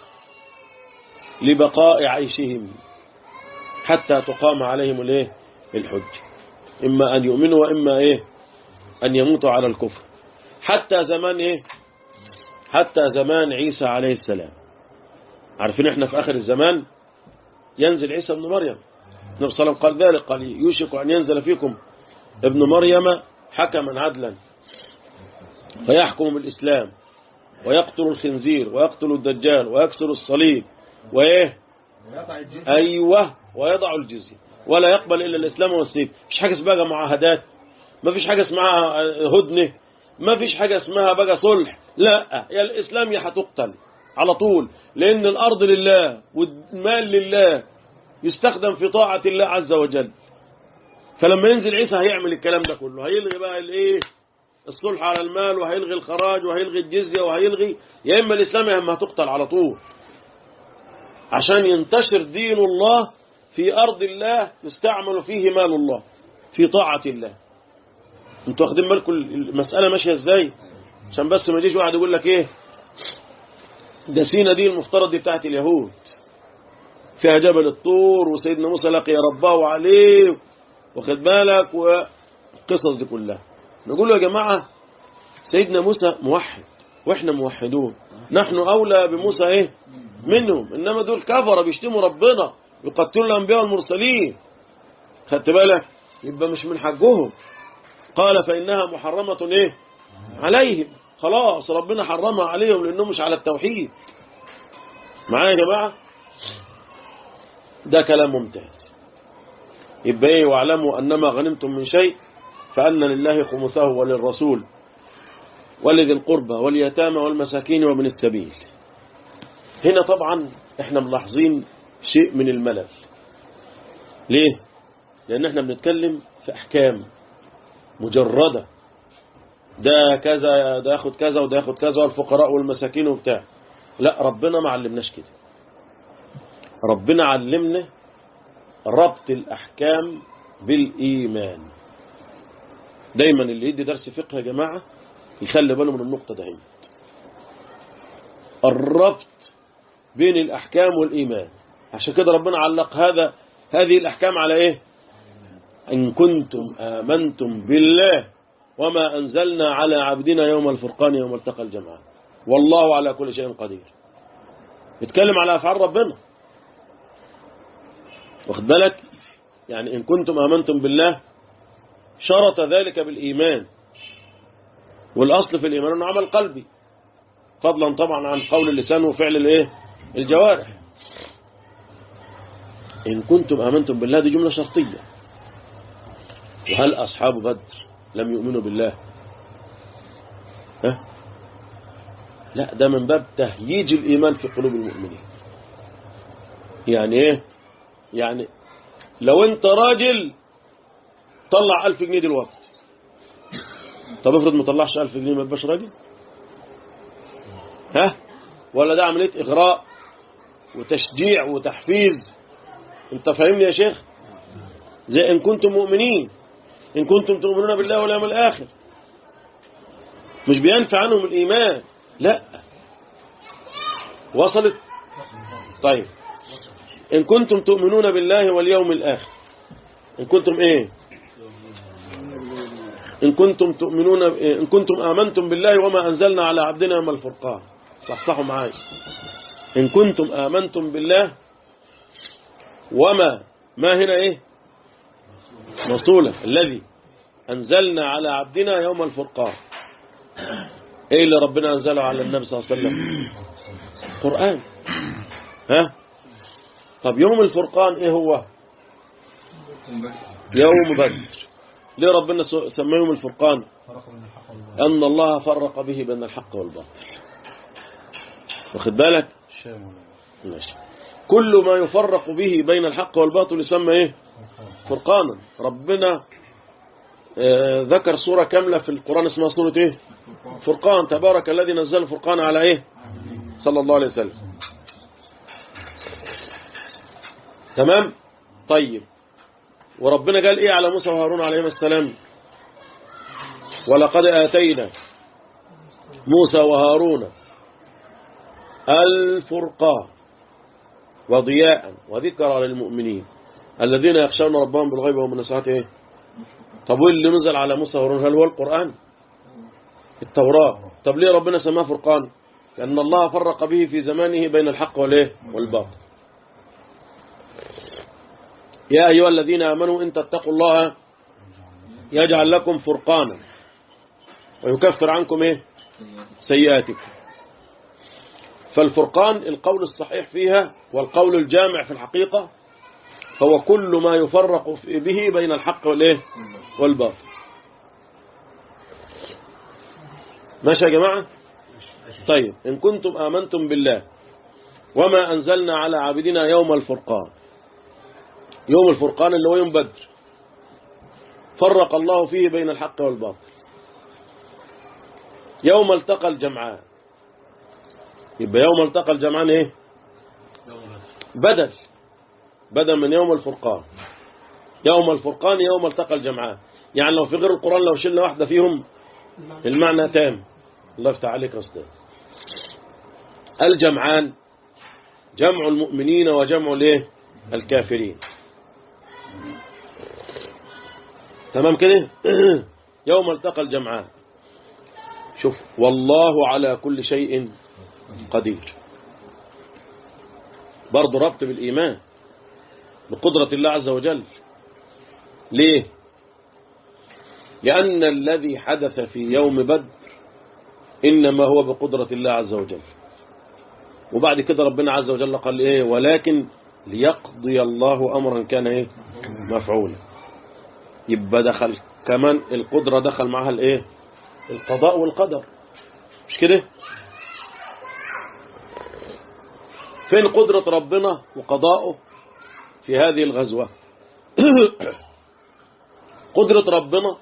لبقاء عيشهم حتى تقام عليهم الايه الحج اما ان يؤمنوا واما ايه ان يموتوا على الكفر حتى زمان ايه حتى زمان عيسى عليه السلام عارفين احنا في اخر الزمان ينزل عيسى ابن مريم النبي صلى الله عليه وسلم قال ذلك قال يوشك ان ينزل فيكم ابن مريم حكما عدلا فيحكم بالاسلام ويقتل الخنزير ويقتل الدجال ويكسر الصليب وايه ايوه ويضع الجزيه ولا يقبل الا الاسلام والسيف مفيش حاجه اسمها بقى معاهدات مفيش حاجه اسمها هدنه مفيش حاجه اسمها بقى صلح لا يا الاسلام يا هتقتل على طول لان الارض لله والمال لله يستخدم في طاعه الله عز وجل فلما ينزل عيسى هيعمل الكلام ده كله هيلغي بقى الايه الصلح على المال وهيلغي الخراج وهيلغي الجزيه وهيلغي يا اما الاسلام يا اما هتقتل على طول عشان ينتشر دين الله في أرض الله يستعمل فيه مال الله في طاعة الله انتوا واخدين بالكم المسألة ماشية ازاي عشان بس ما يجيش واحد يقول لك ايه ده سينا دي المفترض دي بتاعت اليهود فيها جبل الطور وسيدنا موسى لقي رباه عليه واخد بالك والقصص دي كلها نقول له يا جماعة سيدنا موسى موحد واحنا موحدون نحن أولى بموسى ايه منهم إنما دول كفرة بيشتموا ربنا يقتلوا الأنبياء والمرسلين خدت بالك يبقى مش من حقهم قال فإنها محرمة ايه عليهم خلاص ربنا حرمها عليهم لأنهم مش على التوحيد معايا يا جماعة ده كلام ممتاز يبقى ايه واعلموا أنما غنمتم من شيء فأن لله خمسه وللرسول ولذي القربى واليتامى والمساكين ومن السبيل هنا طبعا احنا ملاحظين شيء من الملل ليه لأن احنا بنتكلم في أحكام مجردة ده كذا ده ياخد كذا وده ياخد كذا والفقراء والمساكين وبتاع لا ربنا ما علمناش كده ربنا علمنا ربط الأحكام بالإيمان دايما اللي يدي درس فقه يا جماعة يخلي باله من النقطة دهيت الربط بين الأحكام والإيمان عشان كده ربنا علق هذا هذه الأحكام على إيه إن كنتم آمنتم بالله وما أنزلنا على عبدنا يوم الفرقان يوم التقى الجمعان والله على كل شيء قدير يتكلم على أفعال ربنا واخد بالك يعني إن كنتم آمنتم بالله شرط ذلك بالإيمان والأصل في الإيمان أنه عمل قلبي فضلا طبعا عن قول اللسان وفعل الايه الجوارح إن كنتم آمنتم بالله دي جملة شرطية وهل أصحاب بدر لم يؤمنوا بالله ها؟ لا ده من باب تهييج الإيمان في قلوب المؤمنين يعني ايه يعني لو انت راجل طلع ألف جنيه دلوقتي طب افرض ما طلعش ألف جنيه ما يبقاش راجل ها ولا ده عملية إغراء وتشجيع وتحفيز انت فاهمني يا شيخ زي إن كنتم مؤمنين إن كنتم تؤمنون بالله واليوم الآخر مش بينفع عنهم الإيمان لا وصلت طيب إن كنتم تؤمنون بالله واليوم الآخر إن كنتم إيه إن كنتم تؤمنون إن كنتم آمنتم بالله وما أنزلنا على عبدنا يوم الفرقان صحصحوا معايا إن كنتم آمنتم بالله وما ما هنا إيه موصولة الذي أنزلنا على عبدنا يوم الفرقان إيه اللي ربنا أنزله على النبي صلى الله عليه وسلم قرآن ها طب يوم الفرقان إيه هو يوم بدر ليه ربنا سمى يوم الفرقان أن الله فرق به بين الحق والباطل واخد بالك ماشي كل ما يفرق به بين الحق والباطل يسمى ايه فرقانا ربنا آه ذكر سورة كاملة في القرآن اسمها سورة ايه فرقان تبارك الذي نزل الفرقان على ايه صلى الله عليه وسلم تمام طيب وربنا قال ايه على موسى وهارون عليهما السلام ولقد آتينا موسى وهارون الفرقان وضياء وذكرى للمؤمنين الذين يخشون ربهم بالغيب وهم من الساعات ايه طب وايه اللي نزل على موسى وهارون هل هو القرآن التوراة طب ليه ربنا سماه فرقان لأن الله فرق به في زمانه بين الحق والايه والباطل يا أيها الذين آمنوا إن تتقوا الله يجعل لكم فرقانا ويكفر عنكم إيه سيئاتكم فالفرقان القول الصحيح فيها والقول الجامع في الحقيقة هو كل ما يفرق به بين الحق والإيه والباطل ماشي يا جماعة طيب إن كنتم آمنتم بالله وما أنزلنا على عبدنا يوم الفرقان يوم الفرقان اللي هو يوم بدر فرق الله فيه بين الحق والباطل يوم التقى الجمعان يبقى يوم التقى الجمعان ايه بدل بدل من يوم الفرقان يوم الفرقان يوم التقى الجمعان يعني لو في غير القرآن لو شلنا واحدة فيهم المعنى تام الله يفتح عليك يا استاذ الجمعان جمع المؤمنين وجمع الايه الكافرين تمام كده يوم التقى الجمعان شوف والله على كل شيء قدير برضه ربط بالإيمان بقدرة الله عز وجل ليه لأن الذي حدث في يوم بدر إنما هو بقدرة الله عز وجل وبعد كده ربنا عز وجل قال إيه ولكن ليقضي الله أمرا كان إيه مفعولا يبقى دخل كمان القدرة دخل معها الإيه القضاء والقدر مش كده فين قدرة ربنا وقضاؤه في هذه الغزوة قدرة ربنا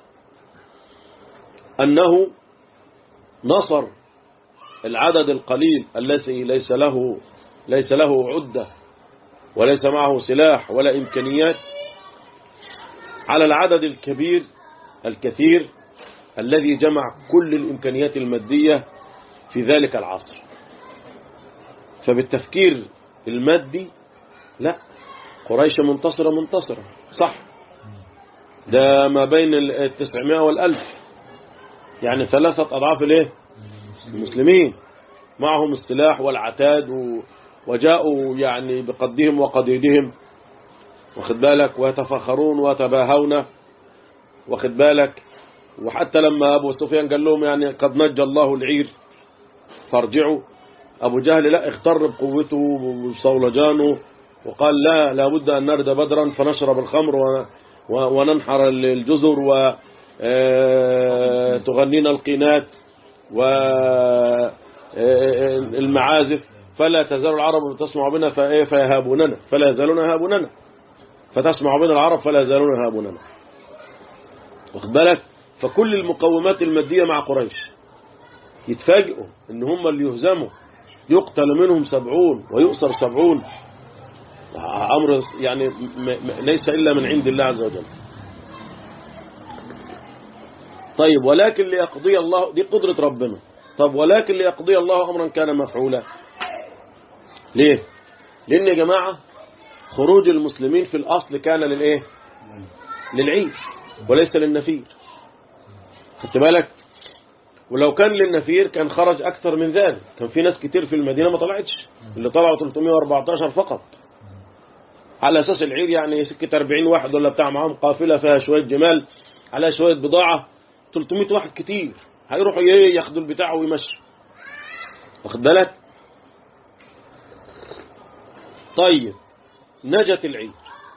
أنه نصر العدد القليل الذي ليس له ليس له عدة وليس معه سلاح ولا إمكانيات على العدد الكبير الكثير الذي جمع كل الإمكانيات المادية في ذلك العصر فبالتفكير المادي لا قريش منتصرة منتصرة صح ده ما بين التسعمائة والألف يعني ثلاثة أضعاف الايه المسلمين معهم السلاح والعتاد و... وجاءوا يعني بقدهم وقديدهم واخد بالك ويتفخرون ويتباهون واخد بالك وحتى لما أبو سفيان قال لهم يعني قد نجى الله العير فارجعوا أبو جهل لا اختر بقوته وصولجانه وقال لا لابد أن نرد بدرا فنشرب الخمر و... و... وننحر الجزر وتغنينا القينات والمعازف فلا تزال العرب تسمع بنا فإيه فيهابوننا فلا يزالون يهابوننا فتسمع بنا العرب فلا يزالون يهابوننا واخد بالك فكل المقومات المادية مع قريش يتفاجئوا ان هم اللي يهزموا يقتل منهم سبعون ويؤسر سبعون أمر يعني م- م- ليس إلا من عند الله عز وجل طيب ولكن ليقضي الله دي قدرة ربنا طب ولكن ليقضي الله أمرا كان مفعولا ليه لأن يا جماعة خروج المسلمين في الأصل كان للإيه للعيد وليس للنفير خدت بالك ولو كان للنفير كان خرج أكثر من ذلك كان في ناس كتير في المدينة ما طلعتش اللي طلعوا 314 فقط على أساس العير يعني سكة 40 واحد ولا بتاع معاهم قافلة فيها شوية جمال على شوية بضاعة 300 واحد كتير هيروحوا ايه ياخدوا البتاع ويمشوا واخد بالك طيب نجت العير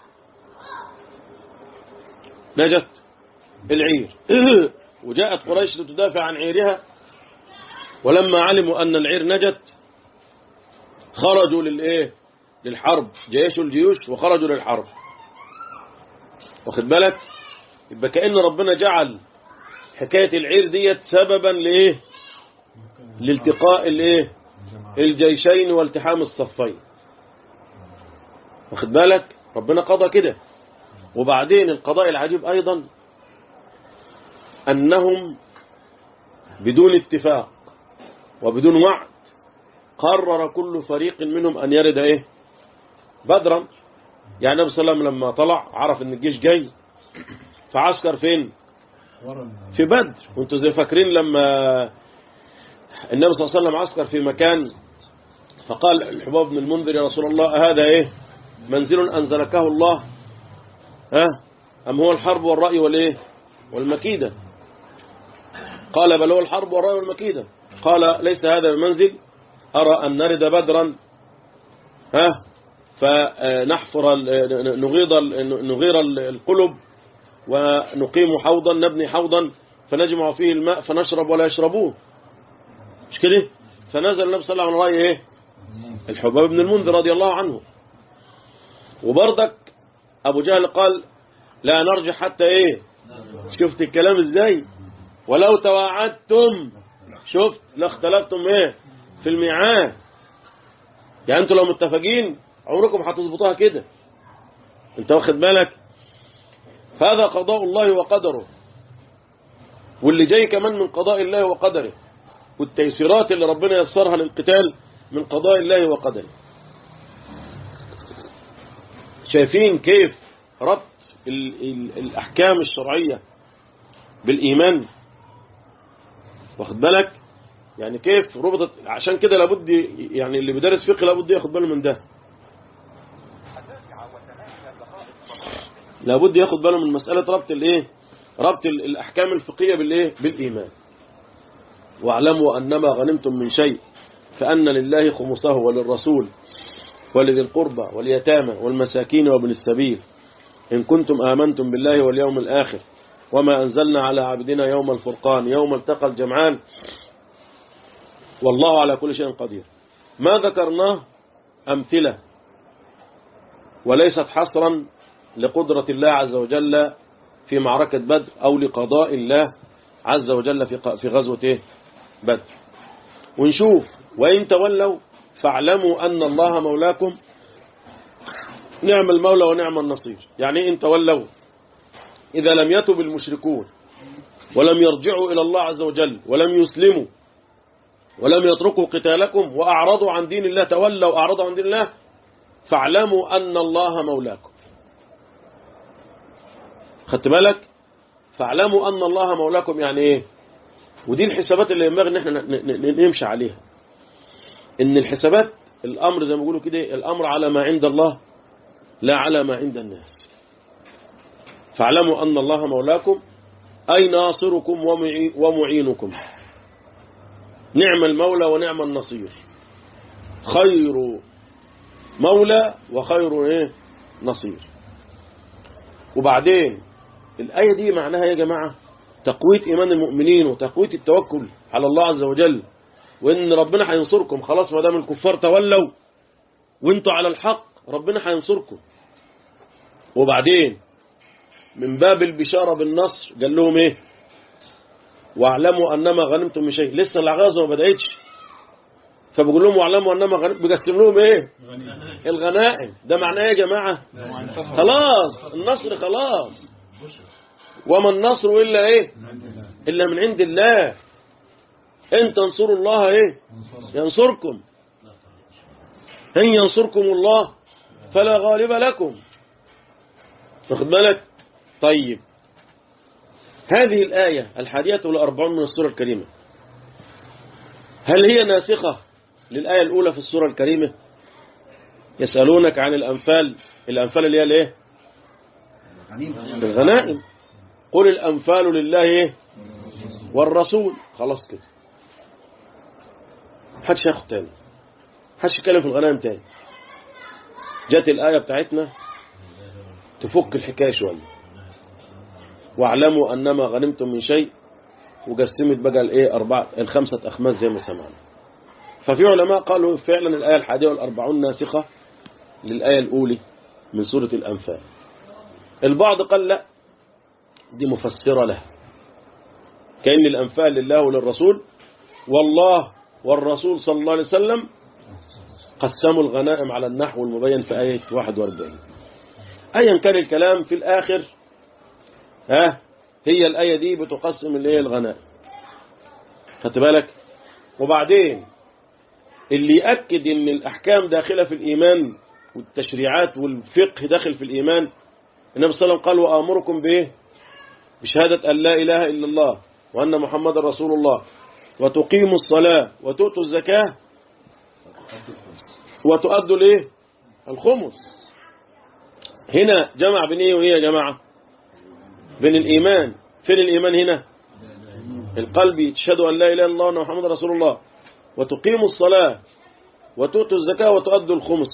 نجت العير وجاءت قريش لتدافع عن عيرها ولما علموا أن العير نجت خرجوا للإيه للحرب جيشوا الجيوش وخرجوا للحرب واخد بالك يبقى كأن ربنا جعل حكاية العير ديت سببا لإيه لالتقاء الإيه الجيشين والتحام الصفين واخد بالك ربنا قضى كده وبعدين القضاء العجيب أيضا أنهم بدون اتفاق وبدون وعد قرر كل فريق منهم أن يرد إيه بدرا يعني النبي صلى الله عليه وسلم لما طلع عرف أن الجيش جاي فعسكر فين في بدر وانتوا زي فاكرين لما النبي صلى الله عليه وسلم عسكر في مكان فقال الحباب بن المنذر يا رسول الله هذا ايه منزل انزلكه الله ها ام هو الحرب والرأي والايه والمكيدة قال بل هو الحرب والرأي والمكيدة قال ليس هذا المنزل أرى أن نرد بدرا ها فنحفر ال- نغيض ال- نغير ال- القلب ونقيم حوضا نبني حوضا فنجمع فيه الماء فنشرب ولا يشربوه مش كده فنزل النبي صلى الله عليه وسلم على رأي ايه الحباب بن المنذر رضي الله عنه وبرضك ابو جهل قال لا نرجع حتى ايه شفت الكلام ازاي ولو تواعدتم شفت لاختلفتم ايه في الميعاد يعني انتوا لو متفقين عمركم هتظبطوها كده انت واخد بالك هذا قضاء الله وقدره واللي جاي كمان من قضاء الله وقدره والتيسيرات اللي ربنا يسرها للقتال من قضاء الله وقدره شايفين كيف ربط ال ال الأحكام الشرعية بالإيمان واخد بالك يعني كيف ربطت عشان كده لابد يعني اللي بيدرس فقه لابد ياخد باله من ده لابد ياخد باله من مسألة ربط الايه ربط ال- الأحكام الفقهية بالايه بالإيمان واعلموا أنما غنمتم من شيء فأن لله خمسه وللرسول ولذي القربى واليتامى والمساكين وابن السبيل إن كنتم آمنتم بالله واليوم الآخر وما أنزلنا على عبدنا يوم الفرقان يوم التقى الجمعان والله على كل شيء قدير ما ذكرناه أمثلة وليست حصرا لقدرة الله عز وجل في معركة بدر أو لقضاء الله عز وجل في ق- في غزوة إيه؟ بدر ونشوف وإن تولوا فاعلموا أن الله مولاكم نعم المولى ونعم النصير يعني إيه إن تولوا إذا لم يتب المشركون ولم يرجعوا إلى الله عز وجل ولم يسلموا ولم يتركوا قتالكم وأعرضوا عن دين الله تولوا وأعرضوا عن دين الله فاعلموا أن الله مولاكم خدت بالك فاعلموا أن الله مولاكم يعني إيه ودي الحسابات اللي ينبغي ان احنا ن- ن- ن- نمشي عليها ان الحسابات الامر زي ما بيقولوا كده الامر على ما عند الله لا على ما عند الناس فاعلموا ان الله مولاكم اي ناصركم ومعي- ومعينكم نعم المولى ونعم النصير خير مولى وخير ايه نصير وبعدين الآية دي معناها يا جماعة تقوية إيمان المؤمنين وتقوية التوكل على الله عز وجل وإن ربنا هينصركم خلاص ما دام الكفار تولوا وانتوا على الحق ربنا هينصركم وبعدين من باب البشارة بالنصر قال لهم ايه واعلموا انما غنمتم من شيء لسه الغزوه ما بدأتش فبقول لهم واعلموا انما غنمتم بيقسم لهم ايه الغنائم ده معناه ايه يا جماعه خلاص النصر خلاص وما النصر الا ايه الا من عند الله ان تنصروا الله ايه ينصركم ان ينصركم الله فلا غالب لكم واخد بالك طيب هذه الآية الحادية والأربعون من السورة الكريمة هل هي ناسخة للآية الأولى في السورة الكريمة يسألونك عن الأنفال الأنفال اللي هي الايه الغنائم قل الأنفال لله ايه والرسول خلاص كده محدش ياخد تاني محدش يتكلم في الغنائم تاني جت الآية بتاعتنا تفك الحكاية شوية واعلموا أنما غنمتم من شيء وقسمت بقى الايه أربعة الخمسة أخماس زي ما سمعنا ففي علماء قالوا فعلا الآية الحادية والأربعون ناسخة للآية الأولى من سورة الأنفال البعض قال لا دي مفسرة لها كأن الأنفال لله وللرسول والله والرسول صلى الله عليه وسلم قسموا الغنائم على النحو المبين في آية 41 أيا كان الكلام في الآخر ها هي الآية دي بتقسم الايه الغنائم خدت بالك وبعدين اللي يأكد ان الأحكام داخلة في الإيمان والتشريعات والفقه داخل في الإيمان النبي صلى الله عليه وسلم قال وآمركم بإيه بشهادة أن لا إله إلا الله وأن محمد رسول الله وتقيموا الصلاة وتؤتوا الزكاة وتؤدوا الايه الخمس هنا جمع بين ايه وايه يا جماعة بين الإيمان فين الإيمان هنا القلب تشهد أن لا إله إلا الله وأن محمد رسول الله وتقيموا الصلاة وتؤتوا الزكاة وتؤدوا الخمس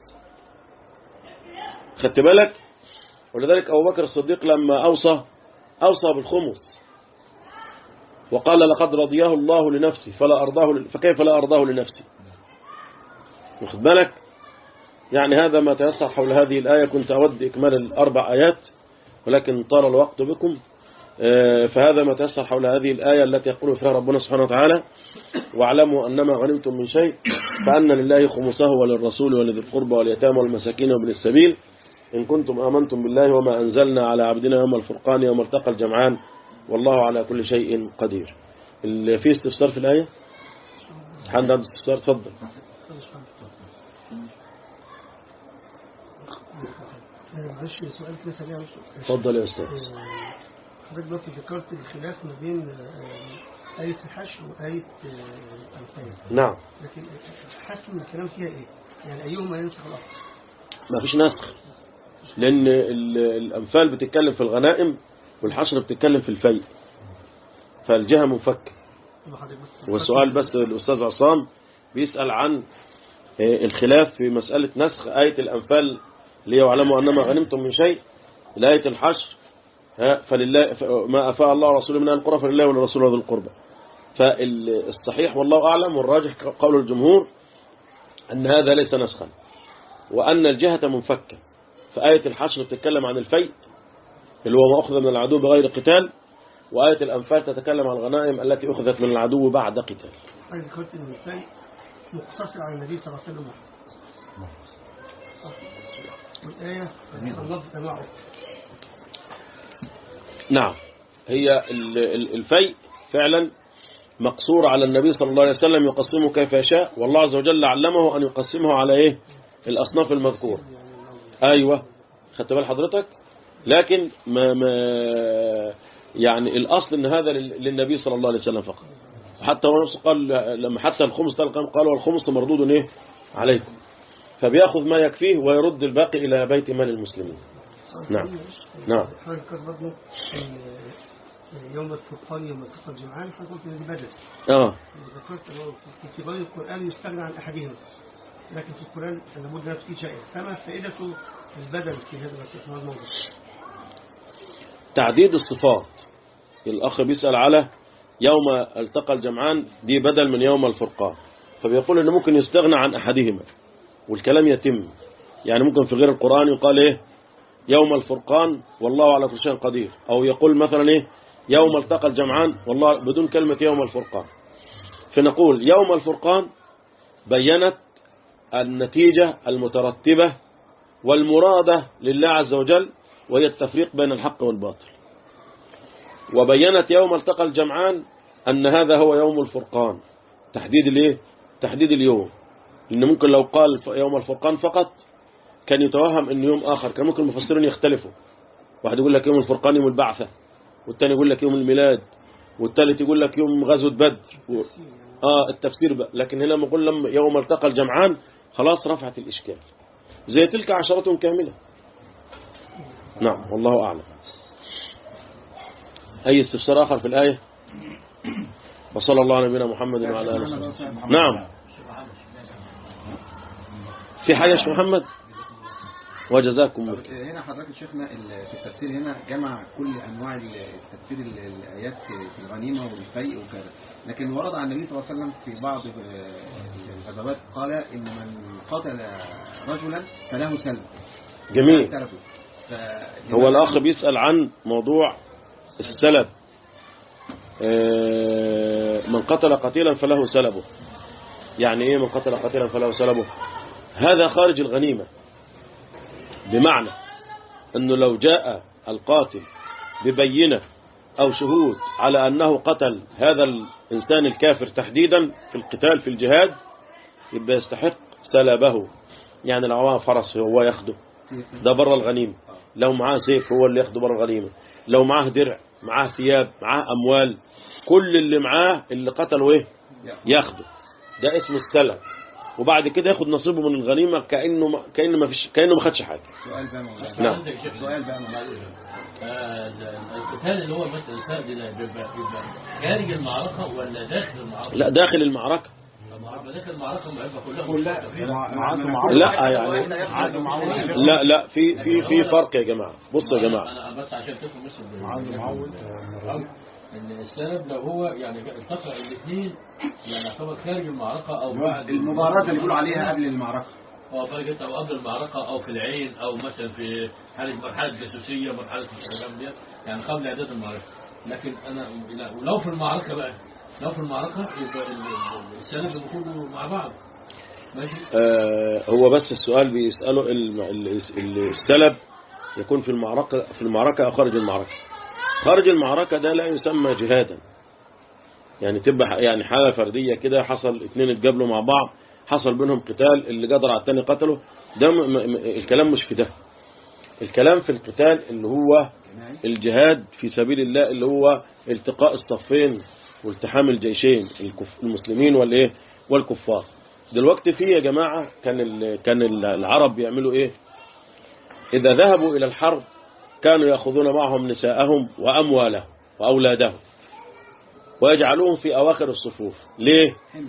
خدت بالك ولذلك أبو بكر الصديق لما أوصى أوصى بالخمس وقال لقد رضيه الله لنفسي فلا أرضاه ل... فكيف لا أرضاه لنفسي واخد بالك يعني هذا ما تيسر حول هذه الآية كنت أود إكمال الأربع آيات ولكن طال الوقت بكم فهذا ما تيسر حول هذه الآية التي يقول فيها ربنا سبحانه وتعالى واعلموا أنما غنمتم من شيء فأن لله خمسه وللرسول ولذي القربى واليتامى والمساكين وابن السبيل إن كنتم آمنتم بالله وما أنزلنا على عبدنا يوم الفرقان يوم التقى الجمعان والله على كل شيء قدير في استفسار في الآية حد عنده استفسار تفضل معلش سؤال كده سريع معلش. اتفضل يا استاذ آه، حضرتك دلوقتي ذكرت الخلاف ما بين آه، آية الحشر وآية آه، الأنفال نعم لكن حاسس إن الكلام فيها إيه؟ يعني أيهما ينسخ الآخر؟ ما فيش نسخ لان ال- الانفال بتتكلم في الغنائم والحشر بتتكلم في الفيء فالجهه منفكه يبقى حضرتك بس والسؤال بس الاستاذ عصام بيسال عن آه، الخلاف في مساله نسخ ايه الانفال اللي هي واعلموا انما غنمتم من شيء لايه الحشر ها، فلله ف- ما افاء الله ورسوله من اهل القرى فلله ولرسوله ذي القربى فالصحيح والله اعلم والراجح قول الجمهور ان هذا ليس نسخا وان الجهه منفكه فآية الحشر بتتكلم عن الفيء اللي هو ما أخذ من العدو بغير قتال وآية الأنفال تتكلم عن الغنائم التي أخذت من العدو بعد قتال حضرتك ذكرت إن الفيء مقتصر على النبي صلى الله عليه وسلم صح. والآية الله تبعه نعم هي ال- ال- الفيء فعلا مقصور على النبي صلى الله عليه وسلم يقسمه كيف يشاء والله عز وجل علمه أن يقسمه على إيه الأصناف المذكورة أيوة خدت بال حضرتك لكن ما ما يعني الأصل أن هذا لل- للنبي صلى الله عليه وسلم فقط حتى هو نفسه قال لما حتى الخمس قال قال والخمس مردود إيه عليكم فبياخذ ما يكفيه ويرد الباقي إلى بيت مال المسلمين نعم. نعم. حضرتك ذكرت برضه إن يوم الفرقان يوم التقى الجمعان حضرتك قلت إن دي بدل آه ذكرت إنه في غير القرآن يستغنى عن أحدهما لكن في القرآن لابد أن في شيء فما فائدة البدل في هذا في هذا الموضوع تعديد الصفات الأخ بيسأل على يوم التقى الجمعان دي بدل من يوم الفرقان فبيقول إنه ممكن يستغنى عن أحدهما والكلام يتم يعني ممكن في غير القرآن يقال إيه يوم الفرقان والله على كل شيء قدير أو يقول مثلا إيه يوم التقى الجمعان والله بدون كلمة يوم الفرقان فنقول يوم الفرقان بينت النتيجة المترتبة والمرادة لله عز وجل وهي التفريق بين الحق والباطل وبينت يوم التقى الجمعان أن هذا هو يوم الفرقان تحديد الايه تحديد اليوم لأن ممكن لو قال ف- يوم الفرقان فقط كان يتوهم أن يوم آخر كان ممكن المفسرين يختلفوا واحد يقول لك يوم الفرقان يوم البعثة والتاني يقول لك يوم الميلاد والثالث يقول لك يوم غزوة بدر و... آه التفسير بقى لكن هنا نقول لما يوم التقى الجمعان خلاص رفعت الإشكال زي تلك عشرة كاملة نعم والله أعلم أي استفسار آخر في الآية وصلى الله على نبينا محمد وعلى آله وصحبه نعم في حاجة يا شيخ محمد وجزاكم الله خير. هنا حضرتك شيخنا ال- في التفسير هنا جمع كل انواع ال- التفسير ال- الايات في الغنيمه والفيء وكذا لكن ورد عن النبي صلى الله عليه وسلم في بعض آه، الغزوات قال ان من قتل رجلا فله سلب جميل سلبه. ف- هو الأخ بيسأل عن موضوع السلب آه، من قتل قتيلا فله سلبه يعني ايه من قتل قتيلا فله سلبه هذا خارج الغنيمة بمعنى انه لو جاء القاتل ببينة او شهود على انه قتل هذا الانسان الكافر تحديدا في القتال في الجهاد يبقى يستحق سلبه يعني لو معاه فرس هو ياخده ده بره الغنيمة لو معاه سيف هو اللي ياخده بره الغنيمة لو معاه درع معاه ثياب معاه أموال كل اللي معاه اللي قتله ايه ياخده ده اسمه السلب وبعد كده ياخد نصيبه من الغنيمة كأنه ما كأنه ما فيش كأنه ما خدش حاجة سؤال بقى مولانا نعم عندك شيخ سؤال بقى مولانا آه، القتال اللي هو مثلا الفرد ده بيبقى بيبقى خارج المعركة ولا داخل المعركة؟ لا داخل المعركة المعركة داخل المعركة بيبقى كلها لا يعني لا لا في في في فرق يا جماعة بصوا يا جماعة انا بس عشان تفهم بس عنده معود ان السلب لو هو يعني التقى الاثنين يعني يعتبر خارج المعركة او بعد المباراة اللي بيقولوا عليها قبل المعركة اه فرق انت او قبل المعركة او في العين او مثلا في حالة مرحلة جاسوسية مرحلة الكلام ديت يعني قبل اعداد المعركة لكن انا لا، ولو في المعركة بقى لو في المعركة يبقى ال- ال- السلب بيكونوا مع بعض ماشي آه هو بس السؤال بيسأله ال- ال- ال- السلب يكون في المعركة في المعركة أو خارج المعركة خارج المعركة ده لا يسمى جهادا يعني تبقى يعني حالة فردية كده حصل اتنين اتقابلوا مع بعض حصل بينهم قتال اللي قدر على التاني قتله ده م م الكلام مش في ده الكلام في القتال اللي هو جماعي الجهاد في سبيل الله اللي هو التقاء الصفين والتحام الجيشين الكف- المسلمين والايه والكفار دلوقتي في يا جماعة كان ال- كان ال- العرب بيعملوا ايه اذا ذهبوا الى الحرب كانوا ياخذون معهم نساءهم واموالهم واولادهم ويجعلوهم في اواخر الصفوف ليه حمل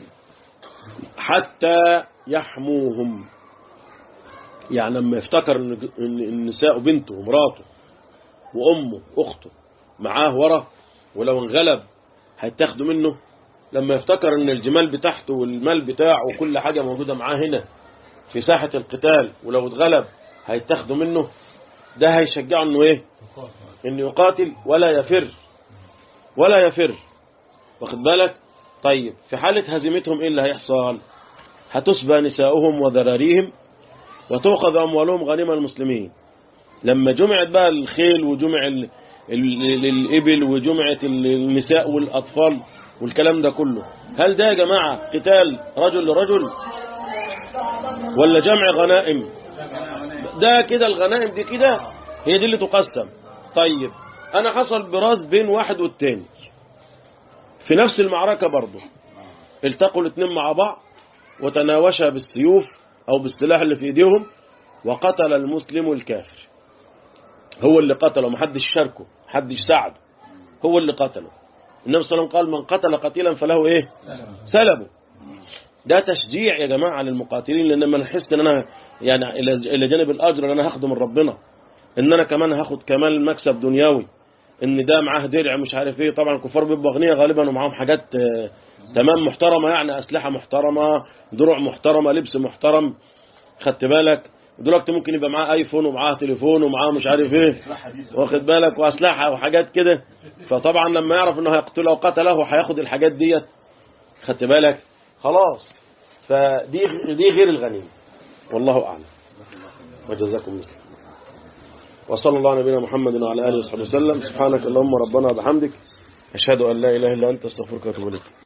حتى يحموهم يعني لما يفتكر ان إن النساء بنته ومراته وامه اخته معاه ورا ولو انغلب هيتاخدوا منه لما يفتكر ان الجمال بتاعته والمال بتاعه وكل حاجة موجودة معاه هنا في ساحة القتال ولو اتغلب هيتاخدوا منه ده هيشجعه انه ايه انه يقاتل ولا يفر ولا يفر واخد بالك طيب في حالة هزيمتهم ايه اللي هيحصل هتسبى نساؤهم وذراريهم وتؤخذ أموالهم غنيمة المسلمين لما جمعت بقى الخيل وجمع ال- ال- ال- الإبل وجمعت ال- النساء والأطفال والكلام ده كله هل ده يا جماعة قتال رجل لرجل ولا جمع غنائم ده كده الغنائم دي كده هي دي اللي تقسم طيب أنا حصل براس بين واحد والتاني في نفس المعركة برضه التقوا الاثنين مع بعض وتناوشا بالسيوف أو بالسلاح اللي في إيديهم وقتل المسلم الكافر هو اللي قتله محدش شاركه محدش ساعده هو اللي قتله النبي صلى الله عليه وسلم قال من قتل قتيلا فله ايه سلبه ده تشجيع يا جماعة للمقاتلين لان لما نحس ان انا يعني الى إلى جانب الاجر اللي انا هاخده من ربنا ان انا كمان هاخد كمان مكسب دنيوي ان ده معاه درع مش عارف ايه طبعا الكفار بيبقوا اغنياء غالبا ومعاهم حاجات آه، تمام محترمة يعني اسلحة محترمة دروع محترمة لبس محترم خدت بالك دلوقتي ممكن يبقى معاه ايفون ومعاه تليفون ومعاه مش عارف ايه واخد بالك واسلحه وحاجات كده فطبعا لما يعرف انه هيقتله وقتله هياخد الحاجات ديت خدت بالك خلاص فدي دي غير الغنيمه والله اعلم وجزاكم الله خير. وصلى الله على نبينا محمد وعلى اله وصحبه وسلم سبحانك اللهم ربنا وبحمدك اشهد ان لا اله الا انت استغفرك واتوب اليك